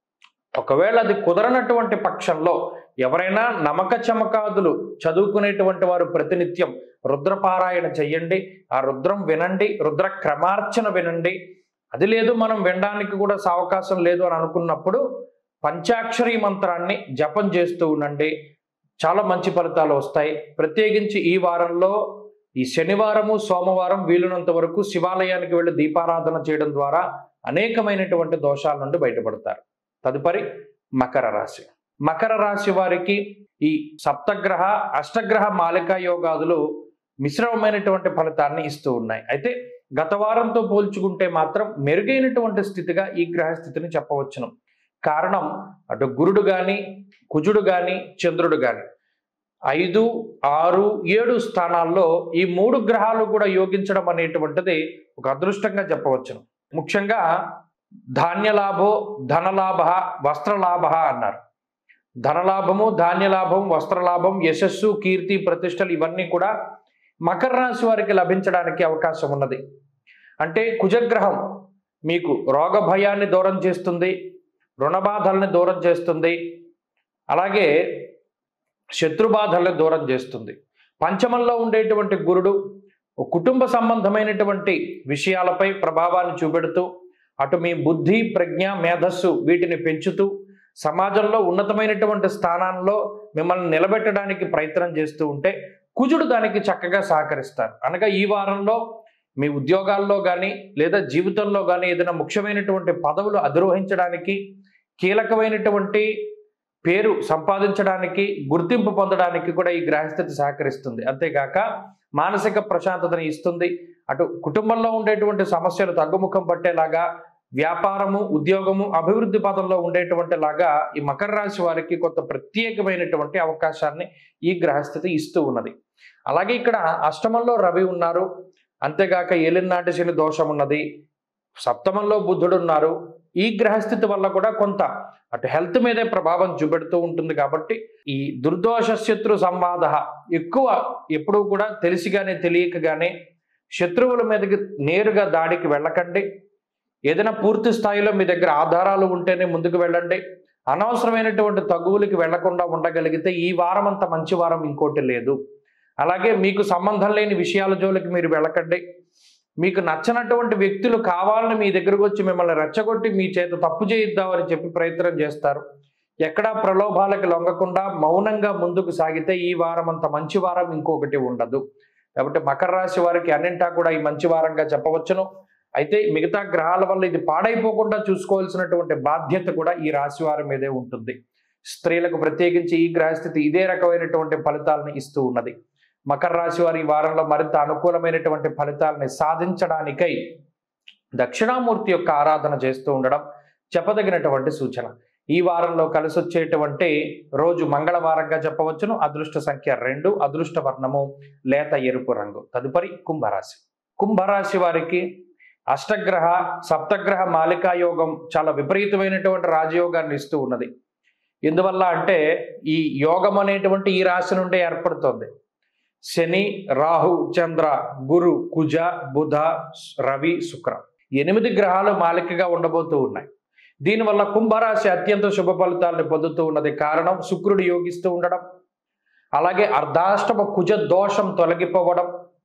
ఒకవేళ అది కుదరనటువంటి పక్షంలో ఎవరైనా నమక చమకాదులు చదువుకునేటువంటి వారు ప్రతినిత్యం రుద్రపారాయణ చెయ్యండి ఆ రుద్రం వినండి రుద్ర క్రమార్చన వినండి అది లేదు మనం వినడానికి కూడా అవకాశం లేదు అని అనుకున్నప్పుడు పంచాక్షరి మంత్రాన్ని జపం చేస్తూ ఉండండి చాలా మంచి ఫలితాలు వస్తాయి ప్రత్యేకించి ఈ వారంలో ఈ శనివారము సోమవారం వీలునంత వరకు శివాలయానికి వెళ్ళి దీపారాధన చేయడం ద్వారా అనేకమైనటువంటి దోషాల నుండి బయటపడతారు తదుపరి మకర రాశి మకర రాశి వారికి ఈ సప్తగ్రహ అష్టగ్రహ మాలికా యోగాదులు మిశ్రమమైనటువంటి ఫలితాన్ని ఇస్తూ ఉన్నాయి అయితే గత వారంతో పోల్చుకుంటే మాత్రం మెరుగైనటువంటి స్థితిగా ఈ గ్రహ స్థితిని చెప్పవచ్చును కారణం అటు గురుడు కానీ కుజుడు కానీ చంద్రుడు కానీ ఐదు ఆరు ఏడు స్థానాల్లో ఈ మూడు గ్రహాలు కూడా యోగించడం అనేటువంటిది ఒక అదృష్టంగా చెప్పవచ్చును ముఖ్యంగా ధాన్యలాభో ధనలాభ వస్త్రలాభ అన్నారు ధనలాభము ధాన్యలాభం వస్త్రలాభం యశస్సు కీర్తి ప్రతిష్టలు ఇవన్నీ కూడా మకర రాశి వారికి లభించడానికి అవకాశం ఉన్నది అంటే కుజగ్రహం మీకు రోగ భయాన్ని దూరం చేస్తుంది రుణబాధల్ని దూరం చేస్తుంది అలాగే శత్రుబాధల్ని దూరం చేస్తుంది పంచమంలో ఉండేటువంటి గురుడు కుటుంబ సంబంధమైనటువంటి విషయాలపై ప్రభావాన్ని చూపెడుతూ అటు మీ బుద్ధి ప్రజ్ఞ మేధస్సు వీటిని పెంచుతూ సమాజంలో ఉన్నతమైనటువంటి స్థానాల్లో మిమ్మల్ని నిలబెట్టడానికి ప్రయత్నం చేస్తూ ఉంటే కుజుడు దానికి చక్కగా సహకరిస్తారు అనగా ఈ వారంలో మీ ఉద్యోగాల్లో కానీ లేదా జీవితంలో కానీ ఏదైనా ముఖ్యమైనటువంటి పదవులు అధిరోహించడానికి కీలకమైనటువంటి పేరు సంపాదించడానికి గుర్తింపు పొందడానికి కూడా ఈ గ్రహస్థితి సహకరిస్తుంది అంతేగాక మానసిక ప్రశాంతతని ఇస్తుంది అటు కుటుంబంలో ఉండేటువంటి సమస్యలు తగ్గుముఖం పట్టేలాగా వ్యాపారము ఉద్యోగము అభివృద్ధి పదంలో ఉండేటువంటి లాగా ఈ మకర రాశి వారికి కొంత ప్రత్యేకమైనటువంటి అవకాశాన్ని ఈ గ్రహస్థితి ఇస్తూ ఉన్నది అలాగే ఇక్కడ అష్టమంలో రవి ఉన్నారు అంతేగాక ఏలినాటి శని దోషం ఉన్నది సప్తమంలో బుద్ధుడు ఉన్నారు ఈ గ్రహస్థితి వల్ల కూడా కొంత అటు హెల్త్ మీదే ప్రభావం చూపెడుతూ ఉంటుంది కాబట్టి ఈ దుర్దోష శత్రు సంవాద ఎక్కువ ఎప్పుడూ కూడా తెలిసి కానీ తెలియక కానీ శత్రువుల మీదకి నేరుగా దాడికి వెళ్ళకండి ఏదైనా పూర్తి స్థాయిలో మీ దగ్గర ఆధారాలు ఉంటేనే ముందుకు వెళ్ళండి అనవసరమైనటువంటి తగువులకి వెళ్లకుండా ఉండగలిగితే ఈ వారం అంత మంచి వారం ఇంకోటి లేదు అలాగే మీకు సంబంధం లేని విషయాల జోలికి మీరు వెళ్ళకండి మీకు నచ్చనటువంటి వ్యక్తులు కావాలని మీ దగ్గరకు వచ్చి మిమ్మల్ని రెచ్చగొట్టి మీ చేత తప్పు చేయిద్దామని చెప్పి ప్రయత్నం చేస్తారు ఎక్కడా ప్రలోభాలకు లొంగకుండా మౌనంగా ముందుకు సాగితే ఈ వారం అంత మంచి వారం ఇంకొకటి ఉండదు కాబట్టి మకర రాశి వారికి అన్నింటా కూడా ఈ మంచి వారంగా చెప్పవచ్చును అయితే మిగతా గ్రహాల వల్ల ఇది పాడైపోకుండా చూసుకోవాల్సినటువంటి బాధ్యత కూడా ఈ రాశి వారి మీదే ఉంటుంది స్త్రీలకు ప్రత్యేకించి ఈ గ్రహస్థితి ఇదే రకమైనటువంటి ఫలితాలను ఇస్తూ ఉన్నది మకర రాశి వారి ఈ వారంలో మరింత అనుకూలమైనటువంటి ఫలితాలని సాధించడానికై దక్షిణామూర్తి యొక్క ఆరాధన చేస్తూ ఉండడం చెప్పదగినటువంటి సూచన ఈ వారంలో కలిసి వచ్చేటువంటి రోజు మంగళవారంగా చెప్పవచ్చును అదృష్ట సంఖ్య రెండు అదృష్ట వర్ణము లేత ఎరుపు రంగు తదుపరి కుంభరాశి కుంభరాశి వారికి అష్టగ్రహ సప్తగ్రహ మాలికా యోగం చాలా విపరీతమైనటువంటి రాజయోగాన్ని ఇస్తూ ఉన్నది ఎందువల్ల అంటే ఈ యోగం అనేటువంటి ఈ రాశి నుండే ఏర్పడుతుంది శని రాహు చంద్ర గురు కుజ బుధ రవి శుక్ర ఎనిమిది గ్రహాలు మాలికగా ఉండబోతూ ఉన్నాయి దీనివల్ల కుంభరాశి అత్యంత శుభ ఫలితాలను పొందుతూ ఉన్నది కారణం శుక్రుడు యోగిస్తూ ఉండడం అలాగే అర్ధాష్టమ కుజ దోషం తొలగిపోవడం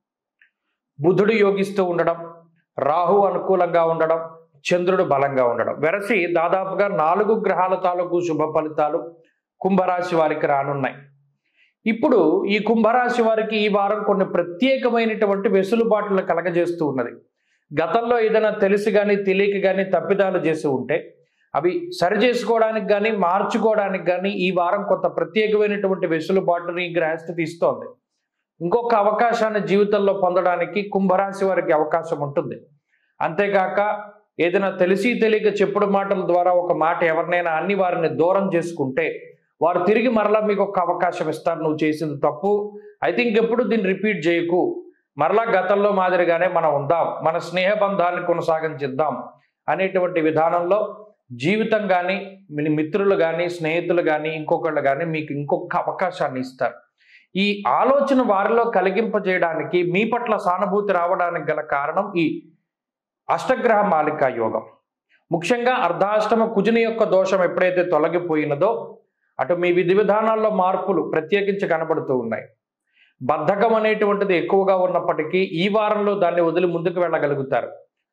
బుధుడు యోగిస్తూ ఉండడం రాహు అనుకూలంగా ఉండడం చంద్రుడు బలంగా ఉండడం వెరసి దాదాపుగా నాలుగు గ్రహాల తాలూకు శుభ ఫలితాలు కుంభరాశి వారికి రానున్నాయి ఇప్పుడు ఈ కుంభరాశి వారికి ఈ వారం కొన్ని ప్రత్యేకమైనటువంటి వెసులుబాట్లు కలగజేస్తూ ఉన్నది గతంలో ఏదైనా తెలిసి కానీ తెలియక కానీ తప్పిదాలు చేసి ఉంటే అవి సరి చేసుకోవడానికి కానీ మార్చుకోవడానికి కానీ ఈ వారం కొంత ప్రత్యేకమైనటువంటి వెసులుబాటుని ఈ గ్రహస్థితి ఇస్తోంది ఇంకొక అవకాశాన్ని జీవితంలో పొందడానికి కుంభరాశి వారికి అవకాశం ఉంటుంది అంతేకాక ఏదైనా తెలిసి తెలియక చెప్పుడు మాటల ద్వారా ఒక మాట ఎవరినైనా అన్ని వారిని దూరం చేసుకుంటే వారు తిరిగి మరలా మీకు ఒక అవకాశం ఇస్తారు నువ్వు చేసింది తప్పు అయితే ఇంకెప్పుడు దీన్ని రిపీట్ చేయకు మరలా గతంలో మాదిరిగానే మనం ఉందాం మన స్నేహబంధాన్ని కొనసాగించిద్దాం అనేటువంటి విధానంలో జీవితం కానీ మీ మిత్రులు కానీ స్నేహితులు కానీ ఇంకొకళ్ళు కానీ మీకు ఇంకొక అవకాశాన్ని ఇస్తారు ఈ ఆలోచన వారిలో కలిగింపజేయడానికి మీ పట్ల సానుభూతి రావడానికి గల కారణం ఈ అష్టగ్రహ మాలికా యోగం ముఖ్యంగా అర్ధాష్టమ కుజుని యొక్క దోషం ఎప్పుడైతే తొలగిపోయినదో అటు మీ విధి విధానాల్లో మార్పులు ప్రత్యేకించి కనబడుతూ ఉన్నాయి బద్ధకం అనేటువంటిది ఎక్కువగా ఉన్నప్పటికీ ఈ వారంలో దాన్ని వదిలి ముందుకు వెళ్ళగలుగుతారు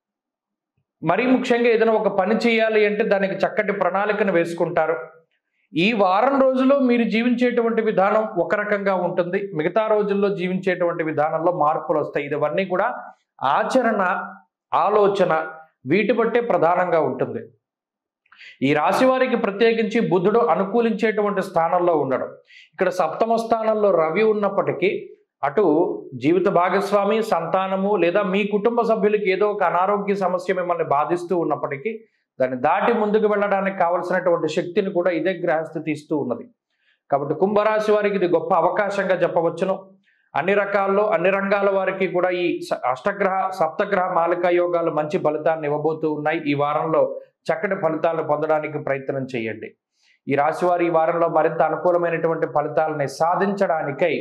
మరీ ముఖ్యంగా ఏదైనా ఒక పని చేయాలి అంటే దానికి చక్కటి ప్రణాళికను వేసుకుంటారు ఈ వారం రోజుల్లో మీరు జీవించేటువంటి విధానం ఒక రకంగా ఉంటుంది మిగతా రోజుల్లో జీవించేటువంటి విధానంలో మార్పులు వస్తాయి ఇవన్నీ కూడా ఆచరణ ఆలోచన వీటి బట్టే ప్రధానంగా ఉంటుంది ఈ రాశి వారికి ప్రత్యేకించి బుధుడు అనుకూలించేటువంటి స్థానంలో ఉండడం ఇక్కడ సప్తమ స్థానంలో రవి ఉన్నప్పటికీ అటు జీవిత భాగస్వామి సంతానము లేదా మీ కుటుంబ సభ్యులకి ఏదో ఒక అనారోగ్య సమస్య మిమ్మల్ని బాధిస్తూ ఉన్నప్పటికీ దాన్ని దాటి ముందుకు వెళ్ళడానికి కావలసినటువంటి శక్తిని కూడా ఇదే గ్రహస్థితి ఇస్తూ ఉన్నది కాబట్టి కుంభరాశి వారికి ఇది గొప్ప అవకాశంగా చెప్పవచ్చును అన్ని రకాల్లో అన్ని రంగాల వారికి కూడా ఈ స- అష్టగ్రహ సప్తగ్రహ మాలికా యోగాలు మంచి ఫలితాన్ని ఇవ్వబోతూ ఉన్నాయి ఈ వారంలో చక్కటి ఫలితాలను పొందడానికి ప్రయత్నం చేయండి ఈ రాశి వారు ఈ వారంలో మరింత అనుకూలమైనటువంటి ఫలితాలని సాధించడానికై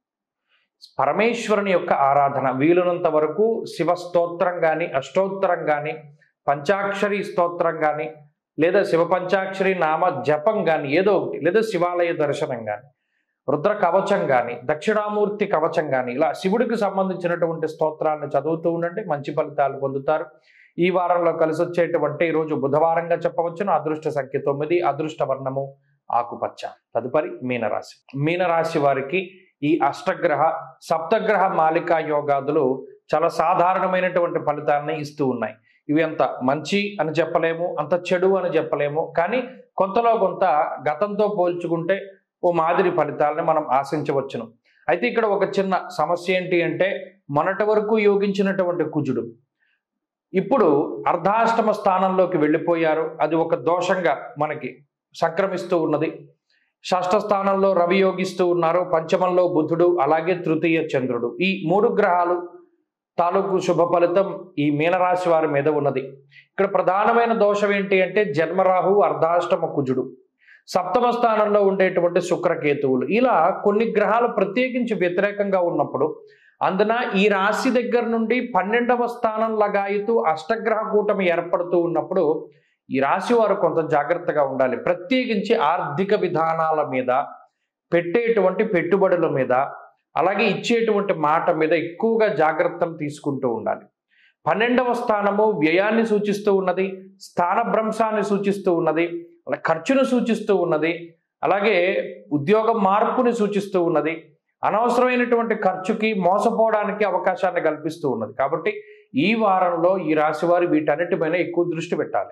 పరమేశ్వరుని యొక్క ఆరాధన వీలునంత వరకు శివ స్తోత్రం కానీ అష్టోత్తరం కానీ పంచాక్షరి స్తోత్రం కానీ లేదా శివ పంచాక్షరి నామ జపం కానీ ఏదో ఒకటి లేదా శివాలయ దర్శనం కానీ రుద్ర కవచం కానీ దక్షిణామూర్తి కవచం కానీ ఇలా శివుడికి సంబంధించినటువంటి స్తోత్రాలను చదువుతూ ఉండండి మంచి ఫలితాలు పొందుతారు ఈ వారంలో కలిసి వచ్చేటువంటి ఈరోజు బుధవారంగా చెప్పవచ్చును అదృష్ట సంఖ్య తొమ్మిది అదృష్ట వర్ణము ఆకుపచ్చ తదుపరి మీనరాశి మీనరాశి వారికి ఈ అష్టగ్రహ సప్తగ్రహ మాలికా యోగాదులు చాలా సాధారణమైనటువంటి ఫలితాలని ఇస్తూ ఉన్నాయి ఇవి అంత మంచి అని చెప్పలేము అంత చెడు అని చెప్పలేము కానీ కొంతలో కొంత గతంతో పోల్చుకుంటే ఓ మాదిరి ఫలితాలని మనం ఆశించవచ్చును అయితే ఇక్కడ ఒక చిన్న సమస్య ఏంటి అంటే మొన్నటి వరకు యోగించినటువంటి కుజుడు ఇప్పుడు అర్ధాష్టమ స్థానంలోకి వెళ్ళిపోయారు అది ఒక దోషంగా మనకి సంక్రమిస్తూ ఉన్నది షష్ఠ స్థానంలో రవి యోగిస్తూ ఉన్నారు పంచమంలో బుధుడు అలాగే తృతీయ చంద్రుడు ఈ మూడు గ్రహాలు తాలూకు శుభ ఫలితం ఈ మీనరాశి వారి మీద ఉన్నది ఇక్కడ ప్రధానమైన దోషం ఏంటి అంటే జన్మరాహు అర్ధాష్టమ కుజుడు సప్తమ స్థానంలో ఉండేటువంటి శుక్రకేతువులు ఇలా కొన్ని గ్రహాలు ప్రత్యేకించి వ్యతిరేకంగా ఉన్నప్పుడు అందున ఈ రాశి దగ్గర నుండి పన్నెండవ స్థానం లగాయితూ అష్టగ్రహ కూటమి ఏర్పడుతూ ఉన్నప్పుడు ఈ రాశి వారు కొంత జాగ్రత్తగా ఉండాలి ప్రత్యేకించి ఆర్థిక విధానాల మీద పెట్టేటువంటి పెట్టుబడుల మీద అలాగే ఇచ్చేటువంటి మాట మీద ఎక్కువగా జాగ్రత్తలు తీసుకుంటూ ఉండాలి పన్నెండవ స్థానము వ్యయాన్ని సూచిస్తూ ఉన్నది స్థానభ్రంశాన్ని సూచిస్తూ ఉన్నది అలా ఖర్చును సూచిస్తూ ఉన్నది అలాగే ఉద్యోగ మార్పుని సూచిస్తూ ఉన్నది అనవసరమైనటువంటి ఖర్చుకి మోసపోవడానికి అవకాశాన్ని కల్పిస్తూ ఉన్నది కాబట్టి ఈ వారంలో ఈ రాశి వారు వీటన్నిటిపైన ఎక్కువ దృష్టి పెట్టాలి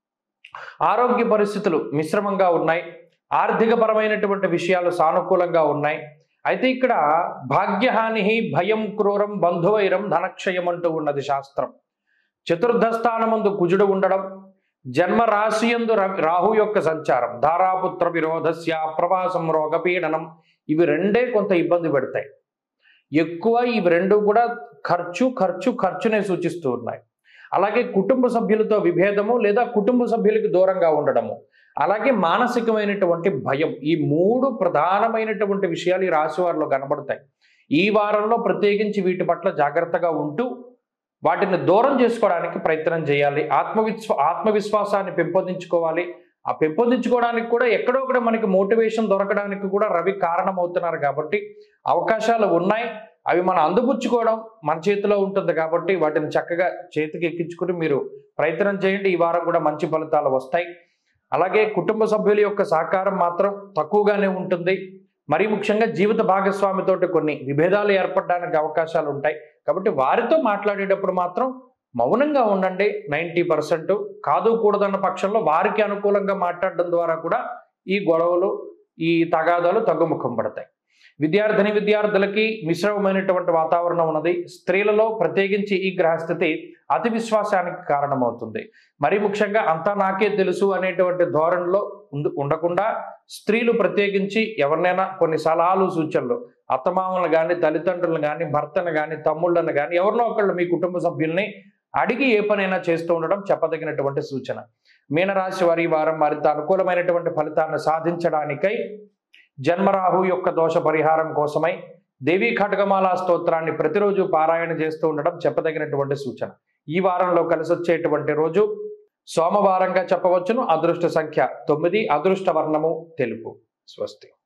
ఆరోగ్య పరిస్థితులు మిశ్రమంగా ఉన్నాయి ఆర్థికపరమైనటువంటి విషయాలు సానుకూలంగా ఉన్నాయి అయితే ఇక్కడ భాగ్యహాని భయం క్రూరం బంధువైరం ధనక్షయం అంటూ ఉన్నది శాస్త్రం చతుర్థ స్థానమందు కుజుడు ఉండడం జన్మ రాశియందు ర- రాహు యొక్క సంచారం ధారాపుత్ర విరోధస్య ప్రవాసం రోగపీడనం ఇవి రెండే కొంత ఇబ్బంది పెడతాయి ఎక్కువ ఇవి రెండు కూడా ఖర్చు ఖర్చు ఖర్చునే సూచిస్తూ ఉన్నాయి అలాగే కుటుంబ సభ్యులతో విభేదము లేదా కుటుంబ సభ్యులకి దూరంగా ఉండడము అలాగే మానసికమైనటువంటి భయం ఈ మూడు ప్రధానమైనటువంటి విషయాలు ఈ రాశి వారిలో కనబడతాయి ఈ వారంలో ప్రత్యేకించి వీటి పట్ల జాగ్రత్తగా ఉంటూ వాటిని దూరం చేసుకోవడానికి ప్రయత్నం చేయాలి ఆత్మవిశ్వ ఆత్మవిశ్వాసాన్ని పెంపొందించుకోవాలి ఆ పెంపొందించుకోవడానికి కూడా ఎక్కడో ఒకటి మనకి మోటివేషన్ దొరకడానికి కూడా రవి కారణమవుతున్నారు కాబట్టి అవకాశాలు ఉన్నాయి అవి మనం అందిపుచ్చుకోవడం మన చేతిలో ఉంటుంది కాబట్టి వాటిని చక్కగా చేతికి ఎక్కించుకుని మీరు ప్రయత్నం చేయండి ఈ వారం కూడా మంచి ఫలితాలు వస్తాయి అలాగే కుటుంబ సభ్యుల యొక్క సహకారం మాత్రం తక్కువగానే ఉంటుంది మరీ ముఖ్యంగా జీవిత భాగస్వామితోటి కొన్ని విభేదాలు ఏర్పడడానికి అవకాశాలు ఉంటాయి కాబట్టి వారితో మాట్లాడేటప్పుడు మాత్రం మౌనంగా ఉండండి నైంటీ పర్సెంట్ కాదు కూడదన్న పక్షంలో వారికి అనుకూలంగా మాట్లాడడం ద్వారా కూడా ఈ గొడవలు ఈ తగాదాలు తగ్గుముఖం పడతాయి విద్యార్థిని విద్యార్థులకి మిశ్రమమైనటువంటి వాతావరణం ఉన్నది స్త్రీలలో ప్రత్యేకించి ఈ గ్రహస్థితి అతి విశ్వాసానికి కారణమవుతుంది మరి ముఖ్యంగా అంతా నాకే తెలుసు అనేటువంటి ధోరణిలో ఉండు- ఉండకుండా స్త్రీలు ప్రత్యేకించి ఎవరినైనా కొన్ని సలహాలు సూచనలు అత్తమామలను కానీ తల్లిదండ్రులను కానీ భర్తను కానీ తమ్ముళ్ళను కానీ ఎవరినో ఒకళ్ళు మీ కుటుంబ సభ్యుల్ని అడిగి ఏ పనైనా చేస్తూ ఉండడం చెప్పదగినటువంటి సూచన మీనరాశి వారి ఈ వారం మరింత అనుకూలమైనటువంటి ఫలితాన్ని సాధించడానికై జన్మరాహు యొక్క దోష పరిహారం కోసమై దేవీ ఖడ్గమాల స్తోత్రాన్ని ప్రతిరోజు పారాయణ చేస్తూ ఉండడం చెప్పదగినటువంటి సూచన ఈ వారంలో కలిసి వచ్చేటువంటి రోజు సోమవారంగా చెప్పవచ్చును అదృష్ట సంఖ్య తొమ్మిది అదృష్ట వర్ణము తెలుపు స్వస్తి